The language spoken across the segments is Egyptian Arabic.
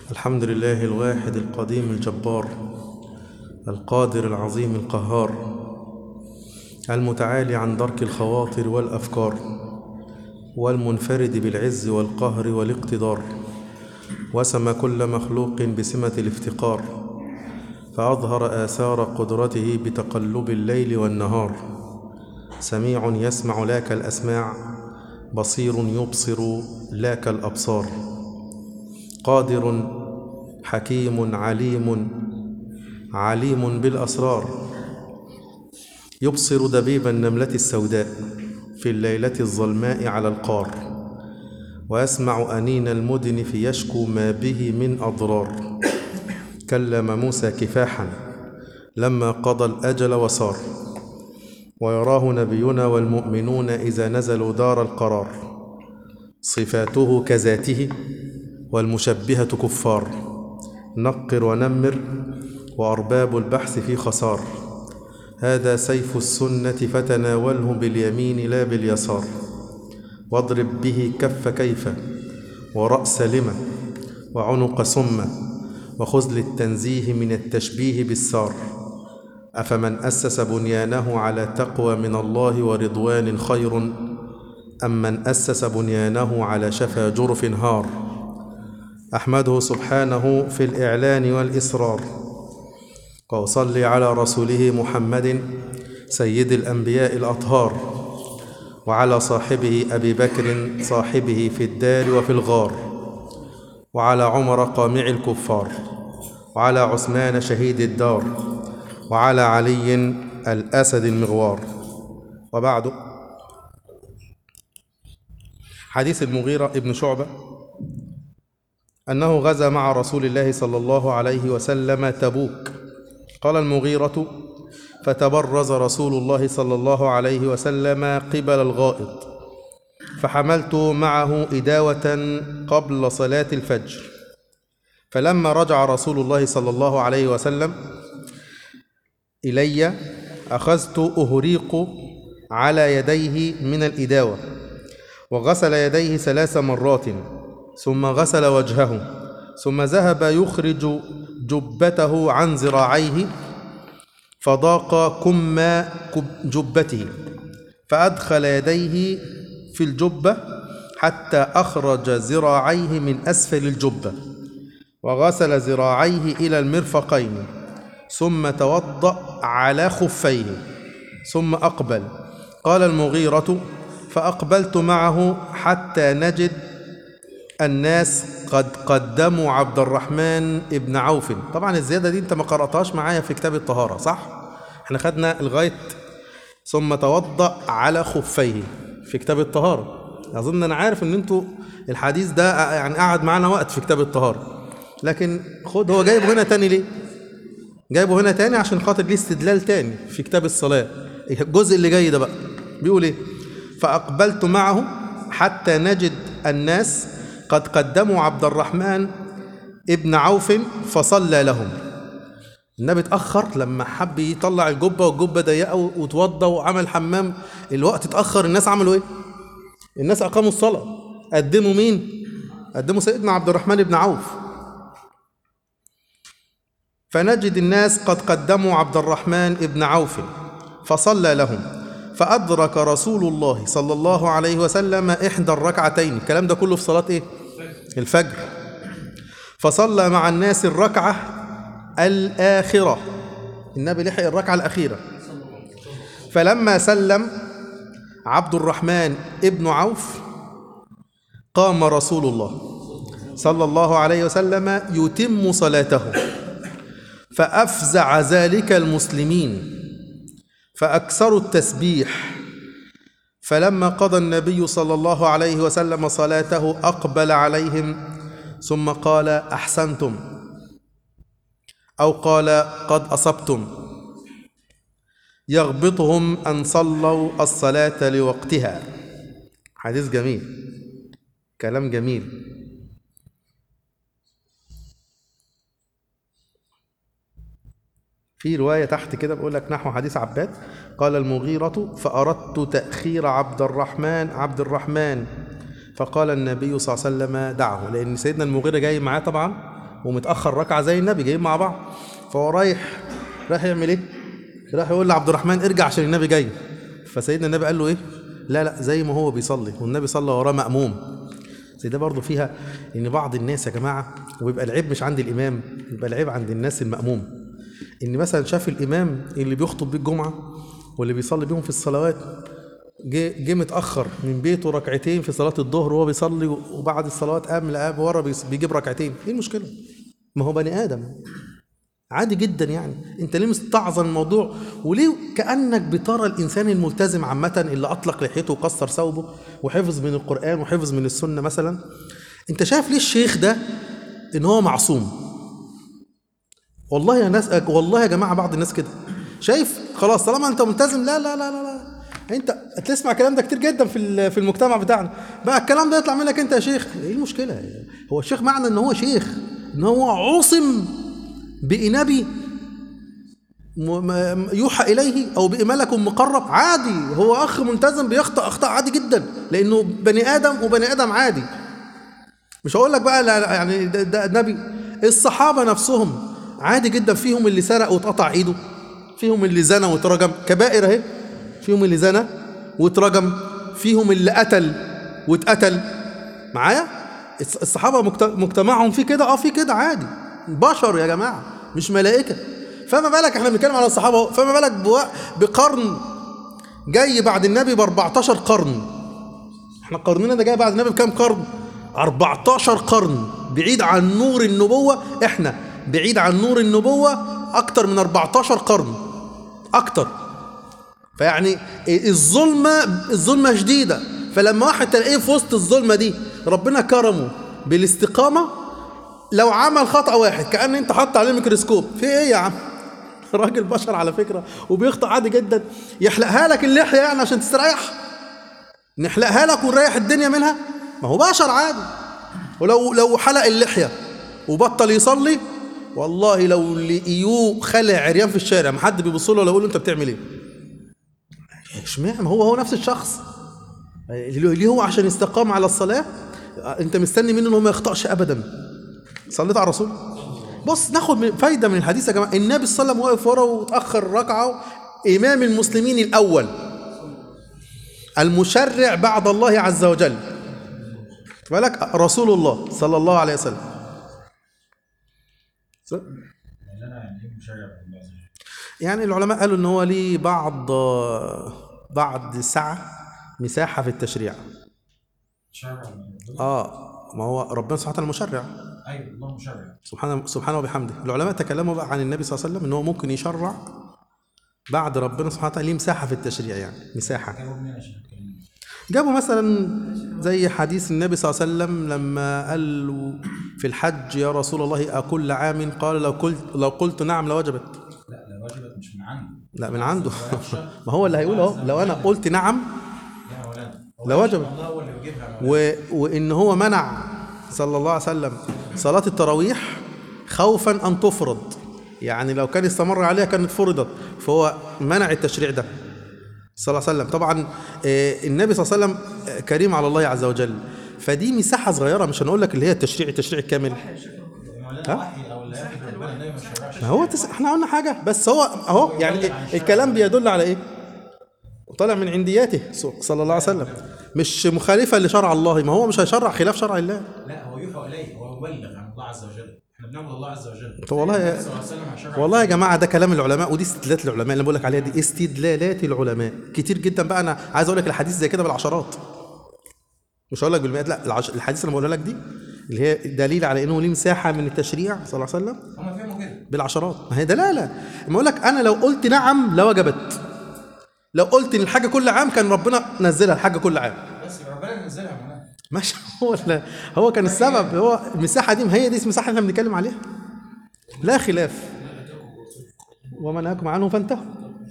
الحمد لله الواحد القديم الجبار القادر العظيم القهار المتعالي عن درك الخواطر والأفكار والمنفرد بالعز والقهر والاقتدار وسم كل مخلوق بسمة الافتقار فأظهر آثار قدرته بتقلب الليل والنهار سميع يسمع لا كالأسماع بصير يبصر لا كالأبصار قادر حكيم عليم عليم بالأسرار يبصر دبيب النملة السوداء في الليلة الظلماء على القار ويسمع أنين المدن فيشكو ما به من أضرار كلم موسى كفاحا لما قضى الأجل وصار ويراه نبينا والمؤمنون إذا نزلوا دار القرار صفاته كذاته والمشبهة كفار نقر ونمر وأرباب البحث في خسار هذا سيف السنة فتناوله باليمين لا باليسار واضرب به كف كيف ورأس لما وعنق سم وخذل التنزيه من التشبيه بالسار أفمن أسس بنيانه على تقوى من الله ورضوان خير أم من أسس بنيانه على شفا جرف هار أحمده سبحانه في الإعلان والإسرار وأصلي على رسوله محمد سيد الأنبياء الأطهار وعلى صاحبه أبي بكر صاحبه في الدار وفي الغار وعلى عمر قامع الكفار وعلى عثمان شهيد الدار وعلى علي الأسد المغوار وبعد حديث المغيرة ابن شعبة أنه غزا مع رسول الله صلى الله عليه وسلم تبوك قال المغيرة فتبرز رسول الله صلى الله عليه وسلم قبل الغائط فحملت معه إداوة قبل صلاة الفجر فلما رجع رسول الله صلى الله عليه وسلم إلي أخذت أهريق على يديه من الإداوة وغسل يديه ثلاث مرات ثم غسل وجهه ثم ذهب يخرج جبته عن ذراعيه فضاق كم جبته فأدخل يديه في الجبة حتى أخرج ذراعيه من أسفل الجبة وغسل ذراعيه إلى المرفقين ثم توضأ على خفيه ثم أقبل قال المغيرة فأقبلت معه حتى نجد الناس قد قدموا عبد الرحمن ابن عوف طبعا الزيادة دي انت ما قرأتهاش معايا في كتاب الطهارة صح؟ احنا خدنا لغاية ثم توضأ على خفيه في كتاب الطهارة أظن أنا عارف إن أنتوا الحديث ده يعني قعد معانا وقت في كتاب الطهارة لكن خد هو جايبه هنا تاني ليه؟ جايبه هنا تاني عشان خاطر ليه استدلال تاني في كتاب الصلاة الجزء اللي جاي ده بقى بيقول ايه؟ فأقبلت معه حتى نجد الناس قد قدموا عبد الرحمن ابن عوف فصلى لهم النبي اتأخر لما حب يطلع الجبة والجبة ضيقة وتوضى وعمل حمام الوقت اتأخر الناس عملوا ايه؟ الناس أقاموا الصلاة قدموا مين؟ قدموا سيدنا عبد الرحمن بن عوف فنجد الناس قد قدموا عبد الرحمن بن عوف فصلى لهم فأدرك رسول الله صلى الله عليه وسلم إحدى الركعتين الكلام ده كله في صلاة إيه؟ الفجر فصلى مع الناس الركعة الآخرة النبي لحق الركعة الأخيرة فلما سلم عبد الرحمن ابن عوف قام رسول الله صلى الله عليه وسلم يتم صلاته فأفزع ذلك المسلمين فأكثروا التسبيح فلما قضى النبي صلى الله عليه وسلم صلاته أقبل عليهم ثم قال أحسنتم أو قال قد أصبتم يغبطهم أن صلوا الصلاة لوقتها حديث جميل كلام جميل في رواية تحت كده بقول لك نحو حديث عباد قال المغيرة فأردت تأخير عبد الرحمن عبد الرحمن فقال النبي صلى الله عليه وسلم دعه لأن سيدنا المغيرة جاي معاه طبعا ومتاخر ركعه زي النبي جايين مع بعض فهو رايح رايح يعمل ايه راح يقول لعبد الرحمن ارجع عشان النبي جاي فسيدنا النبي قال له ايه لا لا زي ما هو بيصلي والنبي صلى وراه مأموم زي ده برضه فيها ان بعض الناس يا جماعه ويبقى العيب مش عند الامام يبقى العيب عند الناس المأموم ان مثلا شاف الامام اللي بيخطب بيه الجمعه واللي بيصلي بيهم في الصلوات جه جه متاخر من بيته ركعتين في صلاه الظهر وهو بيصلي وبعد الصلوات قام لقاه ورا بيس- بيجيب ركعتين ايه المشكله ما هو بني ادم عادي جدا يعني انت ليه مستعظم الموضوع وليه كانك بترى الانسان الملتزم عامه اللي اطلق لحيته وقصر ثوبه وحفظ من القران وحفظ من السنه مثلا انت شايف ليه الشيخ ده ان هو معصوم والله يا ناس والله يا جماعه بعض الناس كده شايف خلاص طالما انت ملتزم لا لا لا لا, لا. انت تسمع الكلام ده كتير جدا في ال- في المجتمع بتاعنا بقى الكلام ده يطلع منك انت يا شيخ ايه المشكله هو الشيخ معنى ان هو شيخ ان هو عصم بنبي م- م- يوحى اليه او بملك مقرب عادي هو اخ ملتزم بيخطئ اخطاء عادي جدا لانه بني ادم وبني ادم عادي مش هقول لك بقى لا لا يعني ده, ده نبي الصحابه نفسهم عادي جدا فيهم اللي سرق واتقطع ايده فيهم اللي زنى واترجم كبائر اهي فيهم اللي زنى واترجم فيهم اللي قتل واتقتل معايا الص- الصحابه مجت- مجتمعهم في كده اه في كده عادي بشر يا جماعه مش ملائكه فما بالك احنا بنتكلم على الصحابه اهو فما بالك بوا- بقرن جاي بعد النبي ب 14 قرن احنا قرننا ده جاي بعد النبي بكام قرن 14 قرن بعيد عن نور النبوة احنا بعيد عن نور النبوة اكتر من 14 قرن اكتر فيعني الظلمة الظلمة شديدة فلما واحد تلاقيه في وسط الظلمة دي ربنا كرمه بالاستقامة لو عمل خطأ واحد كأن انت حط عليه ميكروسكوب في ايه يا عم راجل بشر على فكرة وبيخطأ عادي جدا يحلقها لك اللحية يعني عشان تستريح نحلقها لك ونريح الدنيا منها ما هو بشر عادي ولو لو حلق اللحيه وبطل يصلي والله لو لقيوه خلع عريان في الشارع ما حد بيبص له ولا يقول له انت بتعمل ايه اشمعنى ما هو هو نفس الشخص ليه هو عشان استقام على الصلاه انت مستني منه ان هو ما يخطاش ابدا صليت على الرسول بص ناخد من- فايده من الحديث يا جماعه النبي صلى الله عليه وسلم واقف ورا وتاخر ركعه امام المسلمين الاول المشرع بعد الله عز وجل خد بالك رسول الله صلى الله عليه وسلم س- يعني انا يعني ايه مشرع بالله عز وجل؟ يعني العلماء قالوا ان هو ليه بعض بعض سعة مساحة في التشريع شرع من ربنا. اه ما هو ربنا سبحانه وتعالى مشرع ايوه الله مشرع سبحانه سبحانه وبحمده العلماء تكلموا بقى عن النبي صلى الله عليه وسلم ان هو ممكن يشرع بعد ربنا سبحانه وتعالى ليه مساحة في التشريع يعني مساحة جاوب منين عشان اتكلم جابوا مثلا زي حديث النبي صلى الله عليه وسلم لما قال له في الحج يا رسول الله أكل عام قال لو قلت لو قلت نعم لوجبت لا لو وجبت مش من عنده لا من عنده ويخشى ما هو اللي هيقول اهو لو انا قلت نعم يا ولد لوجبت. الله هو اللي يجيبها و... وان هو منع صلى الله عليه وسلم صلاة التراويح خوفا ان تفرض يعني لو كان استمر عليها كانت فرضت فهو منع التشريع ده صلى الله عليه وسلم طبعا آه، النبي صلى الله عليه وسلم آه، كريم على الله عز وجل فدي مساحة صغيرة مش هنقول لك اللي هي التشريع التشريع الكامل مولانا وحي او اللي ياخد ربنا النبي ما شرعش ما هو تس... احنا قلنا حاجة بس هو اهو يعني الكلام بيدل على ايه؟ طالع من عندياته صلى الله عليه وسلم مش مخالفة لشرع الله ما هو مش هيشرع خلاف شرع الله لا هو يوحى اليه هو يبلغ عن الله عز وجل احنا بنعبد الله عز وجل طب والله يا- النبي صلى الله عليه وسلم هيشرع والله يا جماعة ده كلام العلماء ودي استدلالات العلماء اللي بقول لك عليها دي استدلالات العلماء كتير جدا بقى انا عايز اقول لك الحديث زي كده بالعشرات مش هقول لك بالمئات لا العش... الحديث اللي بقولها لك دي اللي هي دليل على انه ليه مساحة من التشريع صلى الله عليه وسلم هم فهموا كده بالعشرات ما هي دلاله اما اقول لك انا لو قلت نعم لوجبت لو قلت ان الحاجه كل عام كان ربنا نزلها الحاجه كل عام بس ربنا نزلها يا مولانا ماشي هو لا هو كان السبب هو المساحه دي ما هي دي المساحه اللي احنا بنتكلم عليها لا خلاف وما نهاكم عنه فانتهوا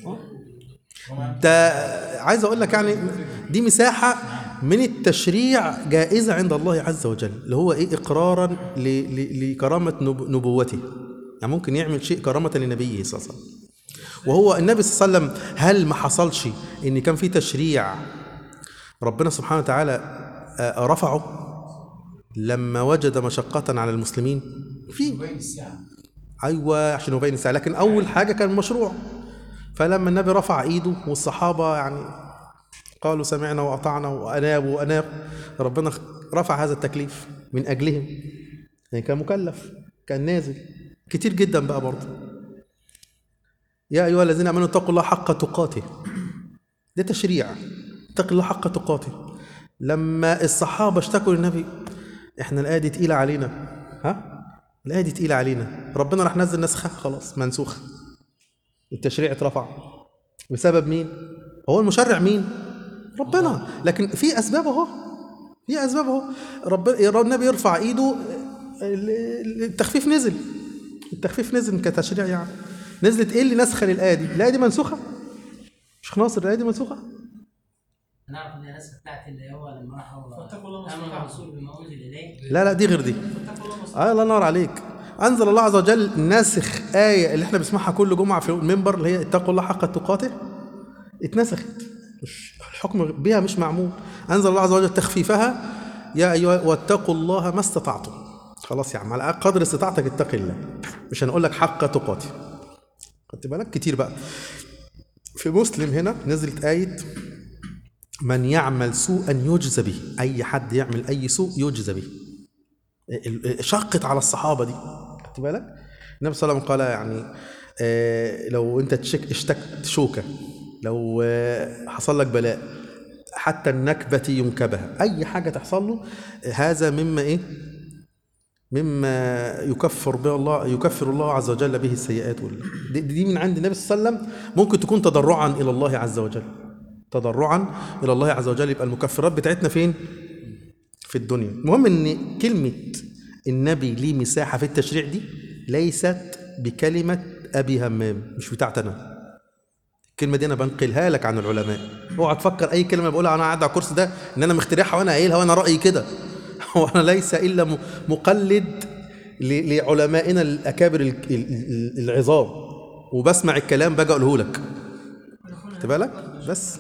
ده عايز اقول لك يعني دي مساحه من التشريع جائزه عند الله عز وجل اللي هو ايه اقرارا ل- ل- لكرامه نب- نبوته يعني ممكن يعمل شيء كرامه لنبيه صلى الله عليه وسلم وهو النبي صلى الله عليه وسلم هل ما حصلش ان كان في تشريع ربنا سبحانه وتعالى آه، رفعه لما وجد مشقة على المسلمين في يبين الساعة ايوه عشان يبين الساعه لكن اول حاجه كان مشروع فلما النبي رفع ايده والصحابه يعني قالوا سمعنا واطعنا وانابوا وانابوا ربنا رفع هذا التكليف من اجلهم يعني كان مكلف كان نازل كتير جدا بقى برضه يا ايها الذين امنوا اتقوا الله حق تقاته ده تشريع اتق الله حق تقاته لما الصحابه اشتكوا للنبي احنا الايه دي تقيله علينا ها الايه دي تقيله علينا ربنا راح نزل نسخه خلاص منسوخه التشريع اترفع بسبب مين هو المشرع مين ربنا لكن في اسباب اهو في اسباب اهو ربنا النبي يرفع ايده ال- ال- التخفيف نزل التخفيف نزل كتشريع يعني نزلت ايه اللي نسخه للايه دي الايه دي منسوخه شيخ ناصر الايه دي منسوخه نعرف ان الناس بتاعت اللي هو لما راحوا فاتقوا الله ما امن استطعتم. الرسول بما انزل اليه لا لا دي غير دي آه الله ينور عليك انزل الله عز وجل ناسخ ايه اللي احنا بنسمعها كل جمعه في المنبر اللي هي اتقوا الله حق تقاته اتنسخت مش الحكم بها مش معمول انزل الله عز وجل تخفيفها يا ايها واتقوا الله ما استطعتم خلاص يا عم على قدر استطاعتك اتق الله مش هنقول لك حق تقاته خدت بالك كتير بقى في مسلم هنا نزلت آية من يعمل سوءا يجزى به أي حد يعمل أي سوء يجزى به ال- ال- شقت على الصحابة دي خدت بالك النبي صلى الله عليه وسلم قال يعني آه، لو أنت تشك اشتكت شوكة لو آه، حصل لك بلاء حتى النكبة ينكبها أي حاجة تحصل له آه، هذا مما إيه مما يكفر به الله يكفر الله عز وجل به السيئات وال... دي, دي من عند النبي صلى الله عليه وسلم ممكن تكون تضرعا الى الله عز وجل تضرعا الى الله عز وجل يبقى المكفرات بتاعتنا فين في الدنيا المهم ان كلمه النبي ليه مساحه في التشريع دي ليست بكلمه ابي همام مش بتاعت انا الكلمه دي انا بنقلها لك عن العلماء اوعى تفكر اي كلمه بقولها انا قاعد على الكرسي ده ان انا مخترعها وانا قايلها وانا رايي كده وانا ليس الا م- مقلد ل- لعلمائنا الاكابر ال- ال- ال- العظام وبسمع الكلام باجي اقوله لك خدت بالك بس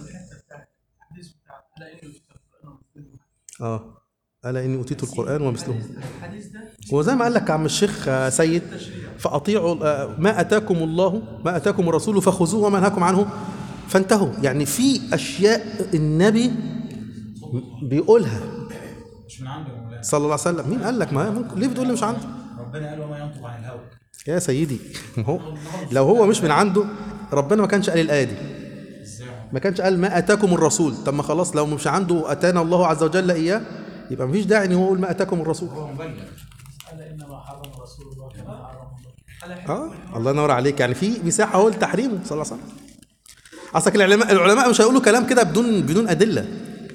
اه الا اني اوتيت القران ومثله هو زي ما قال لك عم الشيخ آه، سيد فاطيعوا آه، ما اتاكم الله ما اتاكم الرسول فخذوه وما نهاكم عنه فانتهوا يعني في اشياء النبي بيقولها مش من عنده يا مولانا صلى الله عليه وسلم مين قال لك ما ممكن ليه بتقول لي مش عنده ربنا قال وما ينطق عن الهوى يا سيدي ما هو لو هو مش من عنده ربنا ما كانش قال الايه دي ازاي ما كانش قال ما اتاكم الرسول طب ما خلاص لو مش عنده اتانا الله عز وجل اياه يبقى مفيش داعي ان هو يقول ما اتاكم الرسول هو مبلغ الا انما حرم رسول الله كما حرم الله اه الله ينور عليك يعني في مساحه هو لتحريمه صلى الله عليه وسلم اصلك العلماء العلماء مش هيقولوا كلام كده بدون بدون ادله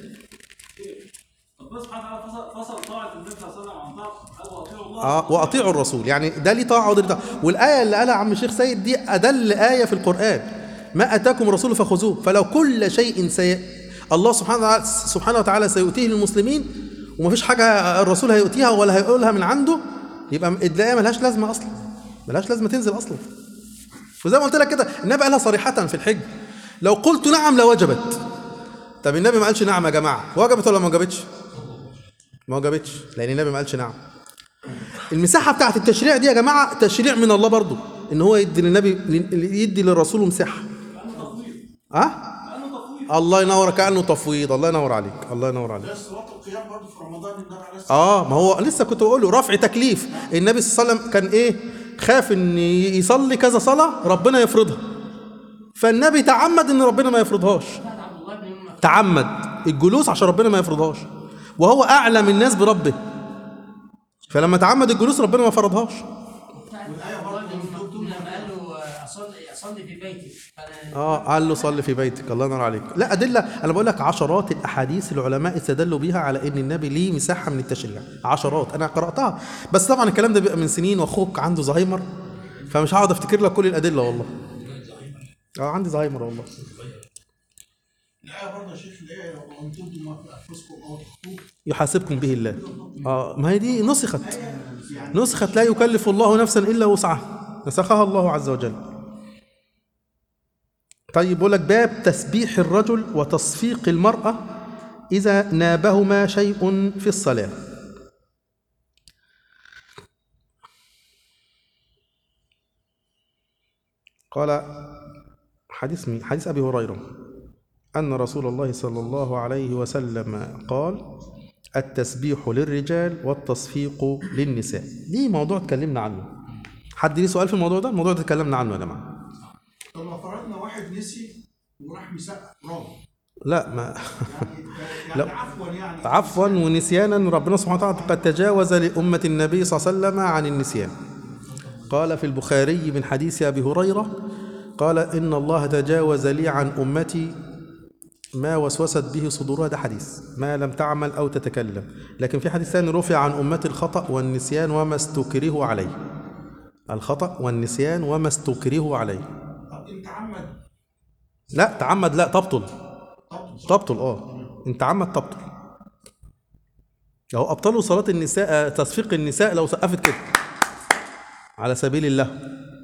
ربنا سبحانه وتعالى فصل فصل طاعة النبي صلى الله عليه وسلم عن طاعة أو أطيعوا الله اه واطيعوا الرسول يعني ده ليه طاعه وده ليه طاعه والايه اللي قالها عم الشيخ سيد دي ادل ايه في القران ما اتاكم الرسول فخذوه فلو كل شيء سي الله سبحانه وتعالى سبحانه وتعالى سيؤتيه للمسلمين ومفيش حاجه الرسول هيؤتيها ولا هيقولها من عنده يبقى الايه ملهاش لازمه اصلا ملهاش لازمه تنزل اصلا وزي ما قلت لك كده النبي قالها صريحه في الحج لو قلت نعم لوجبت طب النبي ما قالش نعم يا جماعه وجبت ولا ما وجبتش ما وجبتش لان النبي ما قالش نعم المساحه بتاعت التشريع دي يا جماعه تشريع من الله برضو ان هو يدي للنبي يدي للرسول مساحه اه الله ينور كانه تفويض الله ينور عليك الله ينور عليك صلاة القيام برضه في رمضان النبي عليه الصلاة اه ما هو لسه كنت بقول له رفع تكليف النبي صلى الله عليه وسلم كان ايه خاف ان يصلي كذا صلاه ربنا يفرضها فالنبي تعمد ان ربنا ما يفرضهاش كان عبد الله بن ام تعمد الجلوس عشان ربنا ما يفرضهاش وهو اعلم الناس بربه فلما تعمد الجلوس ربنا ما فرضهاش عبد الله بن ام مكتوم لما قال له آه، اصلي اصلي في بيتي فانا اه قال له صلي في بيتك الله ينور عليك لا ادله انا بقول لك عشرات الاحاديث العلماء استدلوا بيها على ان النبي ليه مساحه من التشريع عشرات انا قراتها بس طبعا الكلام ده بيبقى من سنين واخوك عنده زهايمر فمش هقعد افتكر لك كل الادله والله اه عندي زهايمر والله الآية برضه يا شيخ اللي هي وأن تبدوا ما في أنفسكم أو تخفوه يحاسبكم به الله اه ما هي دي نسخت نسخت لا يكلف الله نفسا الا وسعها نسخها الله عز وجل طيب بقول لك باب تسبيح الرجل وتصفيق المرأة إذا نابهما شيء في الصلاة قال حديث مين؟ حديث أبي هريرة أن رسول الله صلى الله عليه وسلم قال التسبيح للرجال والتصفيق للنساء دي موضوع اتكلمنا عنه حد ليه سؤال في الموضوع ده؟ الموضوع ده اتكلمنا عنه يا جماعة طب لو فرضنا واحد نسي وراح مسقف راجل لا ما يعني يعني عفوا يعني عفوا ونسيانا ربنا سبحانه وتعالى قد تجاوز لأمة النبي صلى الله عليه وسلم عن النسيان قال في البخاري من حديث أبي هريرة قال إن الله تجاوز لي عن أمتي ما وسوست به صدورها ده حديث ما لم تعمل أو تتكلم لكن في حديث ثاني رفع عن أمتي الخطأ والنسيان وما استكره عليه الخطأ والنسيان وما استكره عليه طب انت عمد لا تعمد لا تبطل طب تبطل اه انت عمد تبطل اهو ابطلوا صلاه النساء آه، تصفيق النساء لو سقفت كده على سبيل الله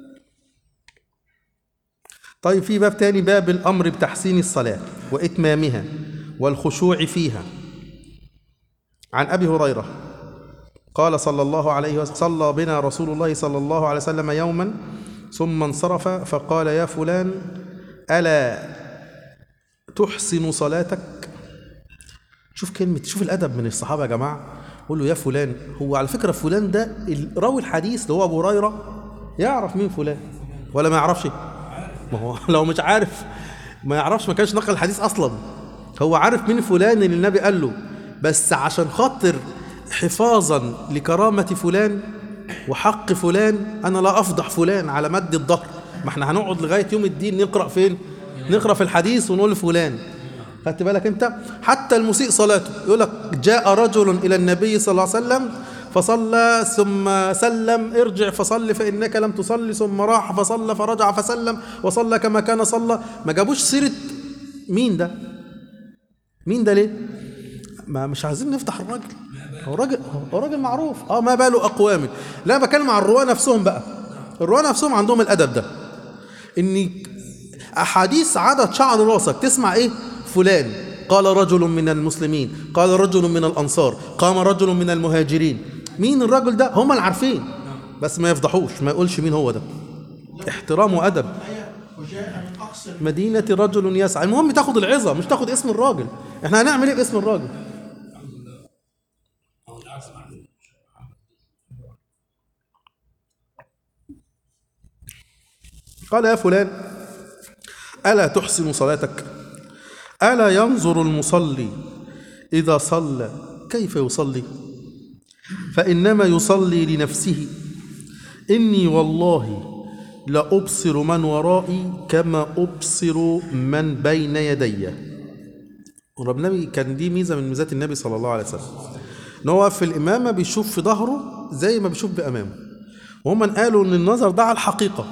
طيب في باب تاني باب الامر بتحسين الصلاه واتمامها والخشوع فيها عن ابي هريره قال صلى الله عليه وسلم صلى بنا رسول الله صلى الله عليه وسلم يوما ثم انصرف فقال يا فلان الا تحسن صلاتك شوف كلمة شوف الأدب من الصحابة يا جماعة قول له يا فلان هو على فكرة فلان ده ال- راوي الحديث اللي هو أبو هريرة يعرف مين فلان ولا ما يعرفش ما هو لو مش عارف ما يعرفش ما كانش نقل الحديث أصلا هو عارف مين فلان اللي النبي قال له بس عشان خاطر حفاظا لكرامة فلان وحق فلان أنا لا أفضح فلان على مد الظهر ما احنا هنقعد لغاية يوم الدين نقرأ فين نقرأ في الحديث ونقول لفلان خدت بالك انت حتى المسيء صلاته يقول لك جاء رجل الى النبي صلى الله عليه وسلم فصلى ثم سلم ارجع فصل فانك لم تصلي ثم راح فصلى فرجع فسلم وصلى كما كان صلى ما جابوش سيره مين ده مين ده ليه ما مش عايزين نفتح الراجل هو راجل هو راجل معروف اه ما باله اقوام لا بتكلم عن الرواه نفسهم بقى الرواه نفسهم عندهم الادب ده ان احاديث عدد شعر راسك تسمع ايه فلان قال رجل من المسلمين قال رجل من الانصار قام رجل من المهاجرين مين الرجل ده هم اللي عارفين بس ما يفضحوش ما يقولش مين هو ده احترام وادب الآية وجاء من أقصى مدينة رجل يسعى المهم تاخد العظة مش تاخد اسم الراجل احنا هنعمل ايه باسم الراجل قال يا فلان ألا تحسن صلاتك ألا ينظر المصلي إذا صلى كيف يصلي فإنما يصلي لنفسه إني والله لأبصر من ورائي كما أبصر من بين يدي ورب النبي كان دي ميزة من ميزات النبي صلى الله عليه وسلم إن هو في الإمامة بيشوف في ظهره زي ما بيشوف بأمامه وهم قالوا إن النظر ده على الحقيقة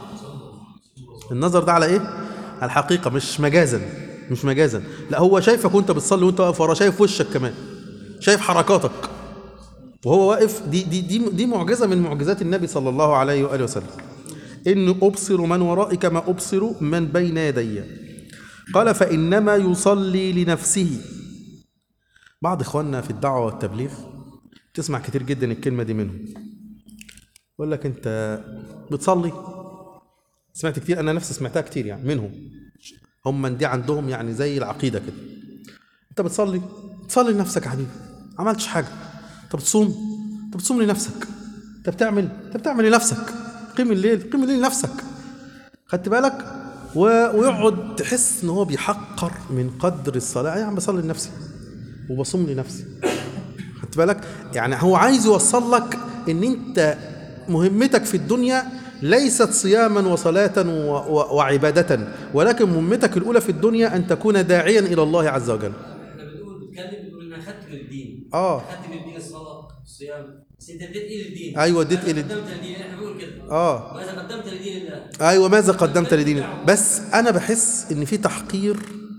النظر ده على إيه؟ على الحقيقة مش مجازا مش مجازا لا هو شايفك وأنت بتصلي وأنت واقف ورا شايف وشك كمان شايف حركاتك وهو واقف دي دي دي دي معجزة من معجزات النبي صلى الله عليه وآله وسلم إن أبصر من ورائي كما أبصر من بين يدي قال فإنما يصلي لنفسه بعض إخواننا في الدعوة والتبليغ تسمع كتير جدا الكلمة دي منهم يقول لك أنت بتصلي سمعت كتير أنا نفسي سمعتها كتير يعني منهم هم دي عندهم يعني زي العقيدة كده أنت بتصلي تصلي لنفسك يا حبيبي ما عملتش حاجة أنت بتصوم أنت بتصوم لنفسك أنت بتعمل أنت بتعمل لنفسك قيم الليل قيم الليل لنفسك خدت بالك و... ويقعد تحس ان هو بيحقر من قدر الصلاه يا عم بصلي لنفسي وبصوم لنفسي خدت بالك يعني هو عايز يوصل لك ان انت مهمتك في الدنيا ليست صياما وصلاة و... و... وعبادة ولكن مهمتك الأولى في الدنيا أن تكون داعيا إلى الله عز وجل احنا بنقول بنتكلم بنقول انا خدت من الدين آه. خدت من الدين الصلاه الصيام بس انت اديت ايه للدين؟ أيوة، اديت إيه ماذا للدين؟ قدمت للدين احنا بنقول كده آه. ماذا قدمت لدين الله؟ ايوه ماذا قدمت لدين بس انا بحس ان في تحقير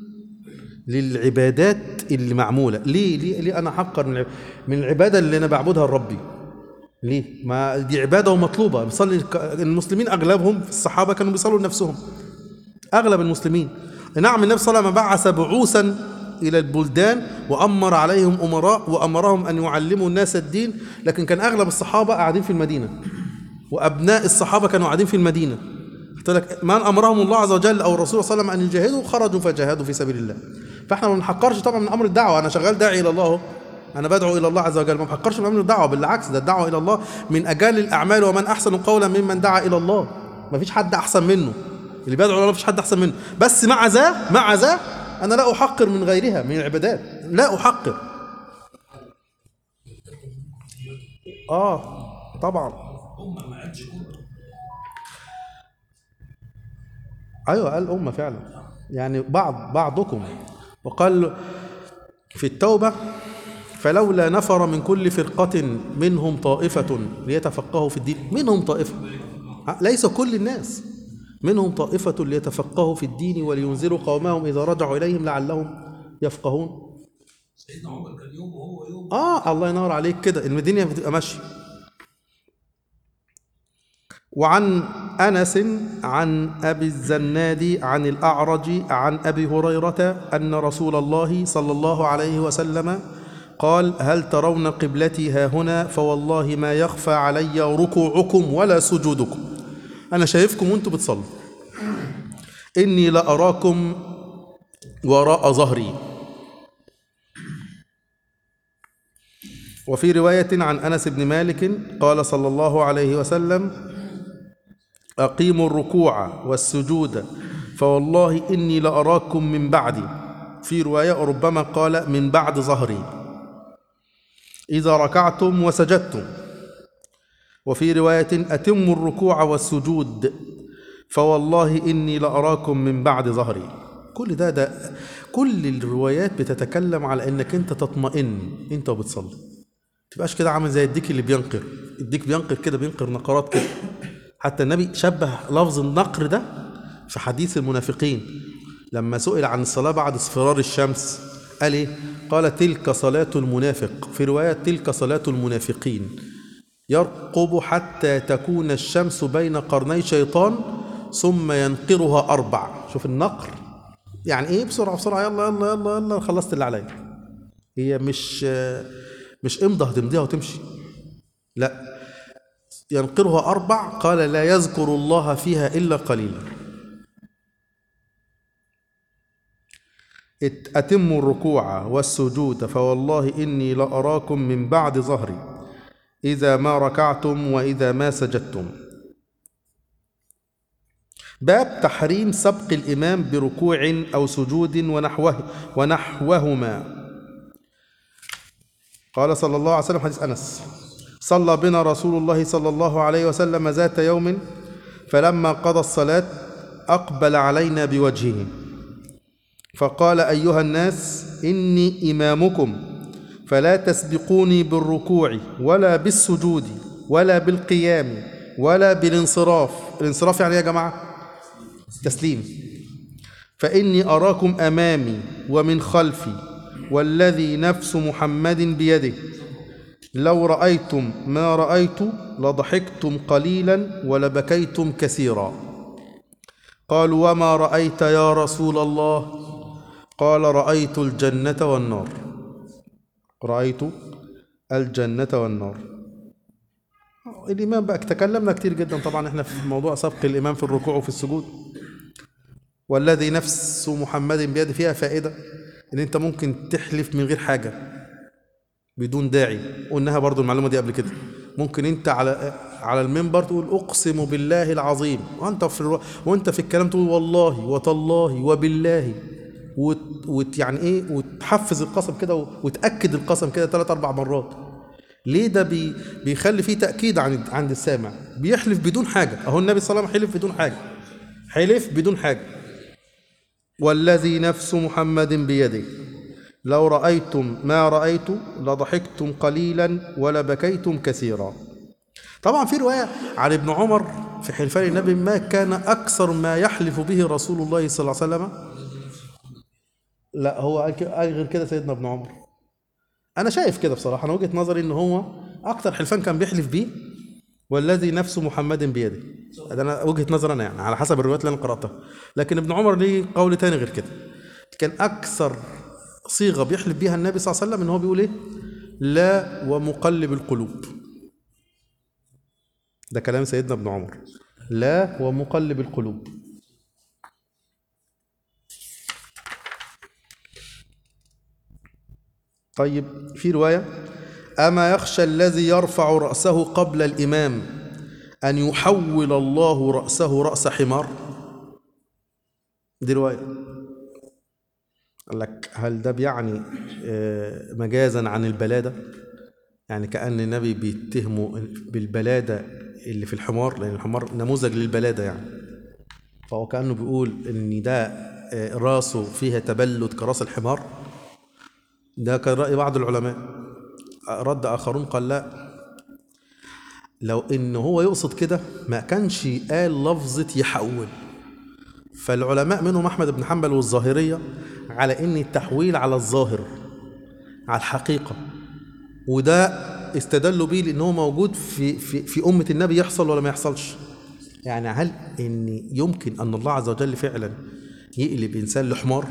للعبادات اللي معموله ليه ليه ليه انا احقر من الع- من العباده اللي انا بعبدها لربي ليه ما دي عباده ومطلوبه بيصلي ك- المسلمين اغلبهم في الصحابه كانوا بيصلوا لنفسهم اغلب المسلمين نعم النبي صلى الله عليه وسلم بعث بعوثا الى البلدان وامر عليهم امراء وامرهم ان يعلموا الناس الدين لكن كان اغلب الصحابه قاعدين في المدينه وابناء الصحابه كانوا قاعدين في المدينه قلت لك من امرهم الله عز وجل او الرسول صلى الله عليه وسلم ان يجاهدوا خرجوا فجاهدوا في سبيل الله فاحنا ما بنحقرش طبعا من امر الدعوه انا شغال داعي الى الله اهو. انا بدعو الى الله عز وجل ما بحقرش من امر الدعوه بالعكس ده الدعوه الى الله من اجل الاعمال ومن احسن قولا ممن دعا الى الله ما فيش حد احسن منه اللي بيدعو الى الله ما فيش حد احسن منه بس مع ذا مع ذا انا لا احقر من غيرها من العبادات لا احقر اه طبعا ايوه قال امه فعلا يعني بعض بعضكم وقال في التوبه فلولا نفر من كل فرقه منهم طائفه ليتفقهوا في الدين منهم طائفه ليس كل الناس منهم طائفه ليتفقهوا في الدين ولينذروا قومهم اذا رجعوا اليهم لعلهم يفقهون سيدنا عمر كان يوم وهو يوم اه الله ينور عليك كده الدنيا بتبقى ماشيه وعن انس عن ابي الزناد عن الاعرج عن ابي هريره ان رسول الله صلى الله عليه وسلم قال هل ترون قبلتي ها هنا فوالله ما يخفى علي ركوعكم ولا سجودكم انا شايفكم وانتم بتصلوا اني لاراكم وراء ظهري وفي رواية عن أنس بن مالك قال صلى الله عليه وسلم أقيموا الركوع والسجود فوالله إني لأراكم من بعدي في رواية ربما قال من بعد ظهري إذا ركعتم وسجدتم وفي رواية أتموا الركوع والسجود فوالله إني لأراكم من بعد ظهري كل ده ده كل الروايات بتتكلم على انك انت تطمئن انت وبتصلي تبقاش كده عامل زي الديك اللي بينقر الديك بينقر كده بينقر نقرات كده حتى النبي شبه لفظ النقر ده في حديث المنافقين لما سئل عن الصلاة بعد اصفرار الشمس قال ايه قال تلك صلاة المنافق في رواية تلك صلاة المنافقين يرقب حتى تكون الشمس بين قرني شيطان ثم ينقرها أربع شوف النقر يعني ايه بسرعة بسرعة يلا يلا يلا يلا خلصت اللي عليا هي مش مش امضى هتمضيها وتمشي لا ينقرها أربع قال لا يذكر الله فيها إلا قليلا ات- أتموا الركوع والسجود فوالله إني لأراكم من بعد ظهري إذا ما ركعتم وإذا ما سجدتم باب تحريم سبق الإمام بركوع أو سجود ونحوه ونحوهما قال صلى الله عليه وسلم حديث أنس صلى بنا رسول الله صلى الله عليه وسلم ذات يوم فلما قضى الصلاة أقبل علينا بوجهه فقال أيها الناس إني إمامكم فلا تسبقوني بالركوع ولا بالسجود ولا بالقيام ولا بالانصراف الانصراف يعني إيه يا جماعة تسليم فإني أراكم أمامي ومن خلفي والذي نفس محمد بيده لو رأيتم ما رأيت لضحكتم قليلا ولبكيتم كثيرا قالوا وما رأيت يا رسول الله قال رأيت الجنة والنار رأيت الجنة والنار الإمام بقى تكلمنا كتير جدا طبعا احنا في موضوع سبق الإمام في الركوع وفي السجود والذي نفس محمد بيده فيها فائدة إن أنت ممكن تحلف من غير حاجة بدون داعي قلناها برضو المعلومة دي قبل كده ممكن أنت على على المنبر تقول أقسم بالله العظيم وأنت في الر... وأنت في الكلام تقول والله وتالله وبالله وت... وت... يعني إيه وتحفز القسم كده وتأكد القسم كده ثلاث أربع مرات ليه ده بي... بيخلي فيه تأكيد عند عند السامع بيحلف بدون حاجة أهو النبي صلى الله عليه وسلم حلف بدون حاجة حلف بدون حاجة والذي نفس محمد بيده لو رأيتم ما رأيت لضحكتم قليلا ولبكيتم كثيرا طبعا في رواية عن ابن عمر في حلفان النبي ما كان أكثر ما يحلف به رسول الله صلى الله عليه وسلم لا هو قال ك- قال غير كده سيدنا ابن عمر أنا شايف كده بصراحة أنا وجهة نظري إن هو أكثر حلفان كان بيحلف بيه والذي نفس محمد بيده ده انا وجهه نظر انا يعني على حسب الروايات اللي انا قراتها لكن ابن عمر ليه قول تاني غير كده كان اكثر صيغه بيحلف بيها النبي صلى الله عليه وسلم ان هو بيقول ايه لا ومقلب القلوب ده كلام سيدنا ابن عمر لا هو مقلب القلوب طيب في رواية أما يخشى الذي يرفع رأسه قبل الإمام أن يحول الله رأسه رأس حمار دي رواية قال لك هل ده بيعني آه، مجازا عن البلادة يعني كأن النبي بيتهمه بالبلادة اللي في الحمار لأن الحمار نموذج للبلادة يعني فهو كأنه بيقول إن ده آه، راسه فيها تبلد كراس الحمار ده كان رأي بعض العلماء رد آخرون قال لا لو إن هو يقصد كده ما كانش قال لفظة يحول فالعلماء منهم أحمد بن حنبل والظاهرية على إن التحويل على الظاهر على الحقيقة وده استدلوا بيه لأنه موجود في, في, في أمة النبي يحصل ولا ما يحصلش يعني هل إن يمكن أن الله عز وجل فعلا يقلب إنسان لحمار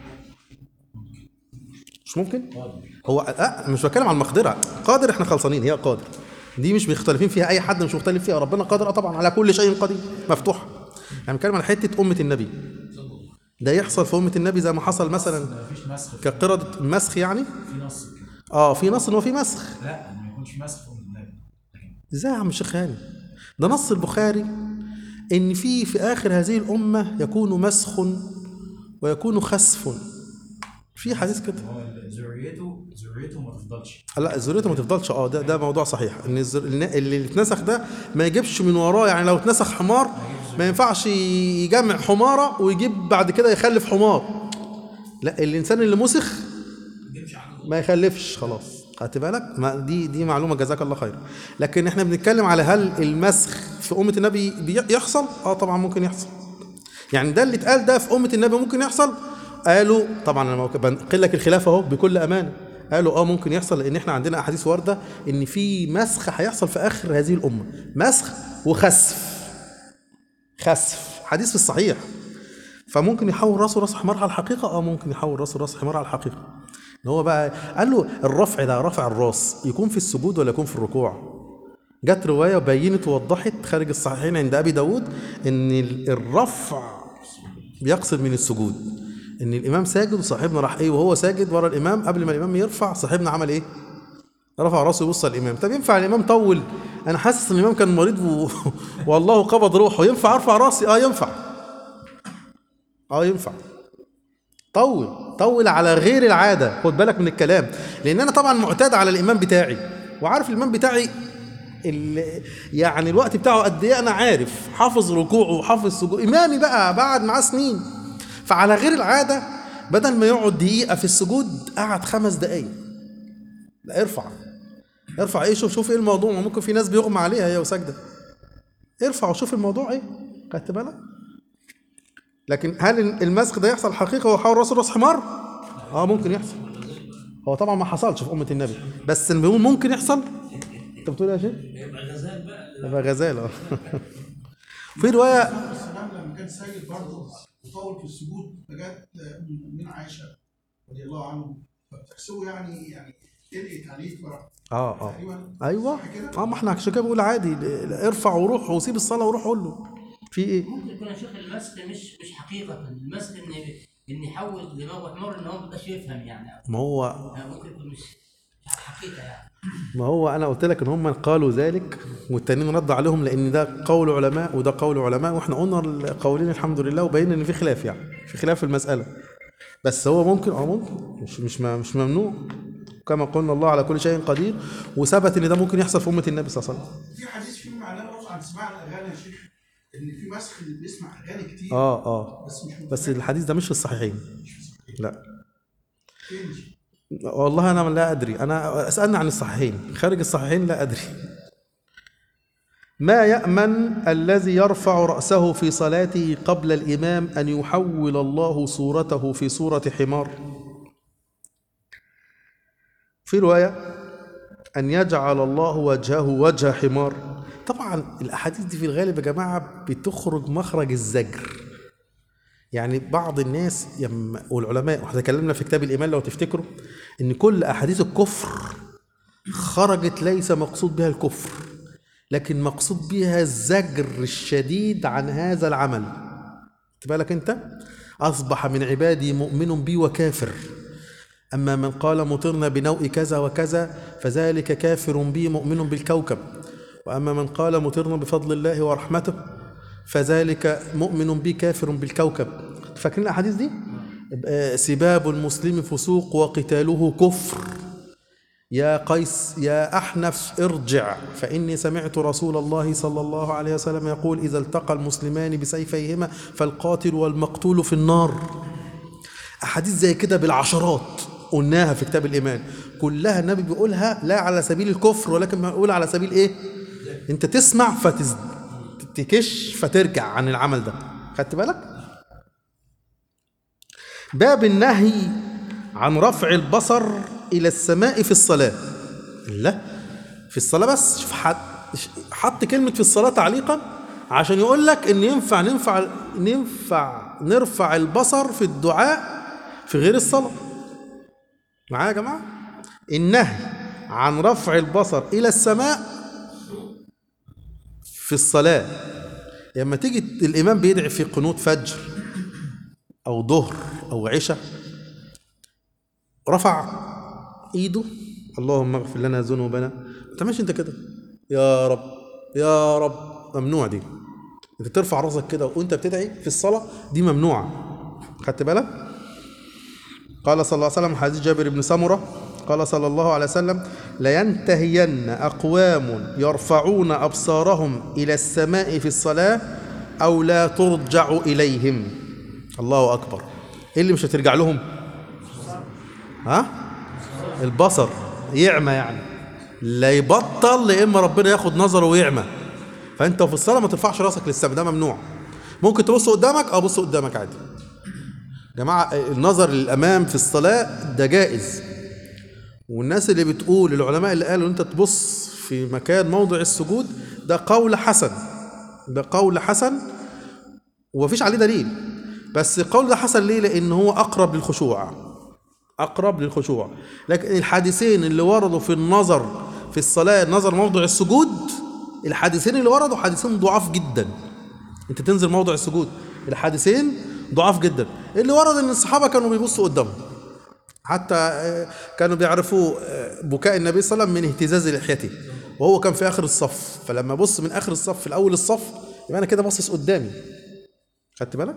مش ممكن هو أه مش بتكلم عن المقدرة قادر احنا خلصانين هي قادر دي مش مختلفين فيها اي حد مش مختلف فيها ربنا قادر اه طبعا على كل شيء قدير مفتوح يعني بنتكلم على حته امه النبي ده يحصل في امه النبي زي ما حصل مثلا مفيش مسخ كقردة مسخ يعني في نص كده اه في نص ان هو في مسخ لا ما يكونش مسخ في النبي ازاي يا عم الشيخ هاني ده نص البخاري ان في في اخر هذه الامه يكون مسخ ويكون خسف في حديث كده هو ذريته ذريته ما تفضلش لا ذريته ما تفضلش اه ده ده موضوع صحيح ان الزر... اللي اتنسخ ده ما يجيبش من وراه يعني لو اتنسخ حمار ما ينفعش يجمع حماره ويجيب بعد كده يخلف حمار لا الانسان اللي مسخ ما يخلفش خلاص خدت بالك ما دي دي معلومه جزاك الله خير لكن احنا بنتكلم على هل المسخ في امه النبي بي- يحصل اه طبعا ممكن يحصل يعني ده اللي اتقال ده في امه النبي ممكن يحصل قالوا طبعا انا بنقل لك الخلاف اهو بكل امانه قالوا اه ممكن يحصل لان احنا عندنا احاديث وارده ان في مسخ هيحصل في اخر هذه الامه مسخ وخسف خسف حديث في الصحيح فممكن يحول راسه راس حمار على الحقيقه اه ممكن يحول راسه راس حمار على الحقيقه ان هو بقى قال له الرفع ده رفع الراس يكون في السجود ولا يكون في الركوع جت روايه بينت ووضحت خارج الصحيحين عند ابي داود ان ال- الرفع بيقصد من السجود ان الامام ساجد وصاحبنا راح ايه وهو ساجد ورا الامام قبل ما الامام يرفع صاحبنا عمل ايه رفع راسه يبص على الامام طب ينفع الامام طول انا حاسس ان الامام كان مريض و... والله قبض روحه ينفع ارفع راسي اه ينفع اه ينفع طول طول على غير العاده خد بالك من الكلام لان انا طبعا معتاد على الامام بتاعي وعارف الامام بتاعي ال- يعني الوقت بتاعه قد ايه انا عارف حافظ ركوعه وحافظ سجود امامي بقى بعد معاه سنين فعلى غير العاده بدل ما يقعد دقيقه في السجود قعد خمس دقايق لا ارفع ارفع ايه شوف شوف ايه الموضوع ما ممكن في ناس بيغمى عليها هي وساجده ارفع وشوف الموضوع ايه خدت بالك لكن هل المسخ ده يحصل حقيقه هو حول راسه راس حمار اه ممكن يحصل هو طبعا ما حصلش في امه النبي بس بنقول ممكن يحصل انت بتقول ايه يا شيخ يبقى غزال بقى يبقى غزال اه في روايه السلام لما كان ساجد برضه وطول في السجود فجت من عائشه رضي الله عنه فتحسبه يعني يعني قلقت عليه فراح اه اه تقريبا ايوه صح كده؟ اه ما احنا عشان كده بنقول عادي ارفع وروح وسيب الصلاه وروح قول له في ايه ممكن يكون يا شيخ المسخ مش مش حقيقة المسخ ان ان يحول دماغه حمار ان هو ما بقاش يفهم يعني ما هو يعني ممكن يكون مش مش حقيقة يعني ما هو انا قلت لك ان هم قالوا ذلك والتانيين رد عليهم لان ده قول علماء وده قول علماء واحنا قلنا القولين الحمد لله وبينا ان في خلاف يعني في خلاف في المساله بس هو ممكن اه ممكن مش مش م- مش ممنوع كما قلنا الله على كل شيء قدير وثبت ان ده ممكن يحصل في امه النبي صلى الله عليه وسلم في حديث فيه معناه برضه عن سماع الاغاني يا شيخ ان في مسخ اللي بيسمع اغاني كتير اه اه بس مش بس الحديث ده مش في الصحيحين لا متفقين والله انا لا ادري انا اسالني عن الصحيحين خارج الصحيحين لا ادري ما يامن الذي يرفع راسه في صلاته قبل الامام ان يحول الله صورته في صوره حمار في روايه ان يجعل الله وجهه وجه حمار طبعا الاحاديث دي في الغالب يا جماعه بتخرج مخرج الزجر يعني بعض الناس يم والعلماء واحنا اتكلمنا في كتاب الايمان لو تفتكروا ان كل احاديث الكفر خرجت ليس مقصود بها الكفر لكن مقصود بها الزجر الشديد عن هذا العمل خدت بالك انت اصبح من عبادي مؤمن بي وكافر اما من قال مطرنا بنوء كذا وكذا فذلك كافر بي مؤمن بالكوكب واما من قال مطرنا بفضل الله ورحمته فذلك مؤمن بي كافر بالكوكب فاكرين الاحاديث دي يبقى سباب المسلم فسوق وقتاله كفر يا قيس يا أحنف ارجع فإني سمعت رسول الله صلى الله عليه وسلم يقول إذا التقى المسلمان بسيفيهما فالقاتل والمقتول في النار أحاديث زي كده بالعشرات قلناها في كتاب الإيمان كلها النبي بيقولها لا على سبيل الكفر ولكن بيقول على سبيل إيه أنت تسمع فتكش فترجع عن العمل ده خدت بالك باب النهي عن رفع البصر إلى السماء في الصلاة لا في الصلاة بس شوف حط حط كلمة في الصلاة تعليقا عشان يقول لك إن ينفع ننفع ننفع نرفع البصر في الدعاء في غير الصلاة معايا يا جماعة النهي عن رفع البصر إلى السماء في الصلاة لما تيجي الإمام بيدعي في قنوت فجر أو ظهر أو عشاء رفع ايده اللهم اغفر لنا ذنوبنا ما تعملش انت كده يا رب يا رب ممنوع دي انت ترفع راسك كده وانت بتدعي في الصلاه دي ممنوعه خدت بالك قال صلى الله عليه وسلم حديث جابر بن سمره قال صلى الله عليه وسلم لينتهين اقوام يرفعون ابصارهم الى السماء في الصلاه او لا ترجع اليهم الله اكبر ايه اللي مش هترجع لهم ها البصر يعمى يعني لا يبطل لا اما ربنا ياخد نظره ويعمى فانت في الصلاه ما ترفعش راسك للسماء ده ممنوع ممكن تبص قدامك اه بص قدامك عادي جماعه النظر للامام في الصلاه ده جائز والناس اللي بتقول العلماء اللي قالوا ان انت تبص في مكان موضع السجود ده قول حسن ده قول حسن ومفيش عليه دليل بس القول ده حسن ليه لان هو اقرب للخشوع أقرب للخشوع لكن الحديثين اللي وردوا في النظر في الصلاة النظر موضع السجود الحديثين اللي وردوا حديثين ضعاف جدا انت تنزل موضع السجود الحديثين ضعاف جدا اللي ورد ان الصحابة كانوا بيبصوا قدامهم حتى كانوا بيعرفوا بكاء النبي صلى الله عليه وسلم من اهتزاز لحيته وهو كان في اخر الصف فلما بص من اخر الصف في الاول الصف يبقى انا كده باصص قدامي خدت بالك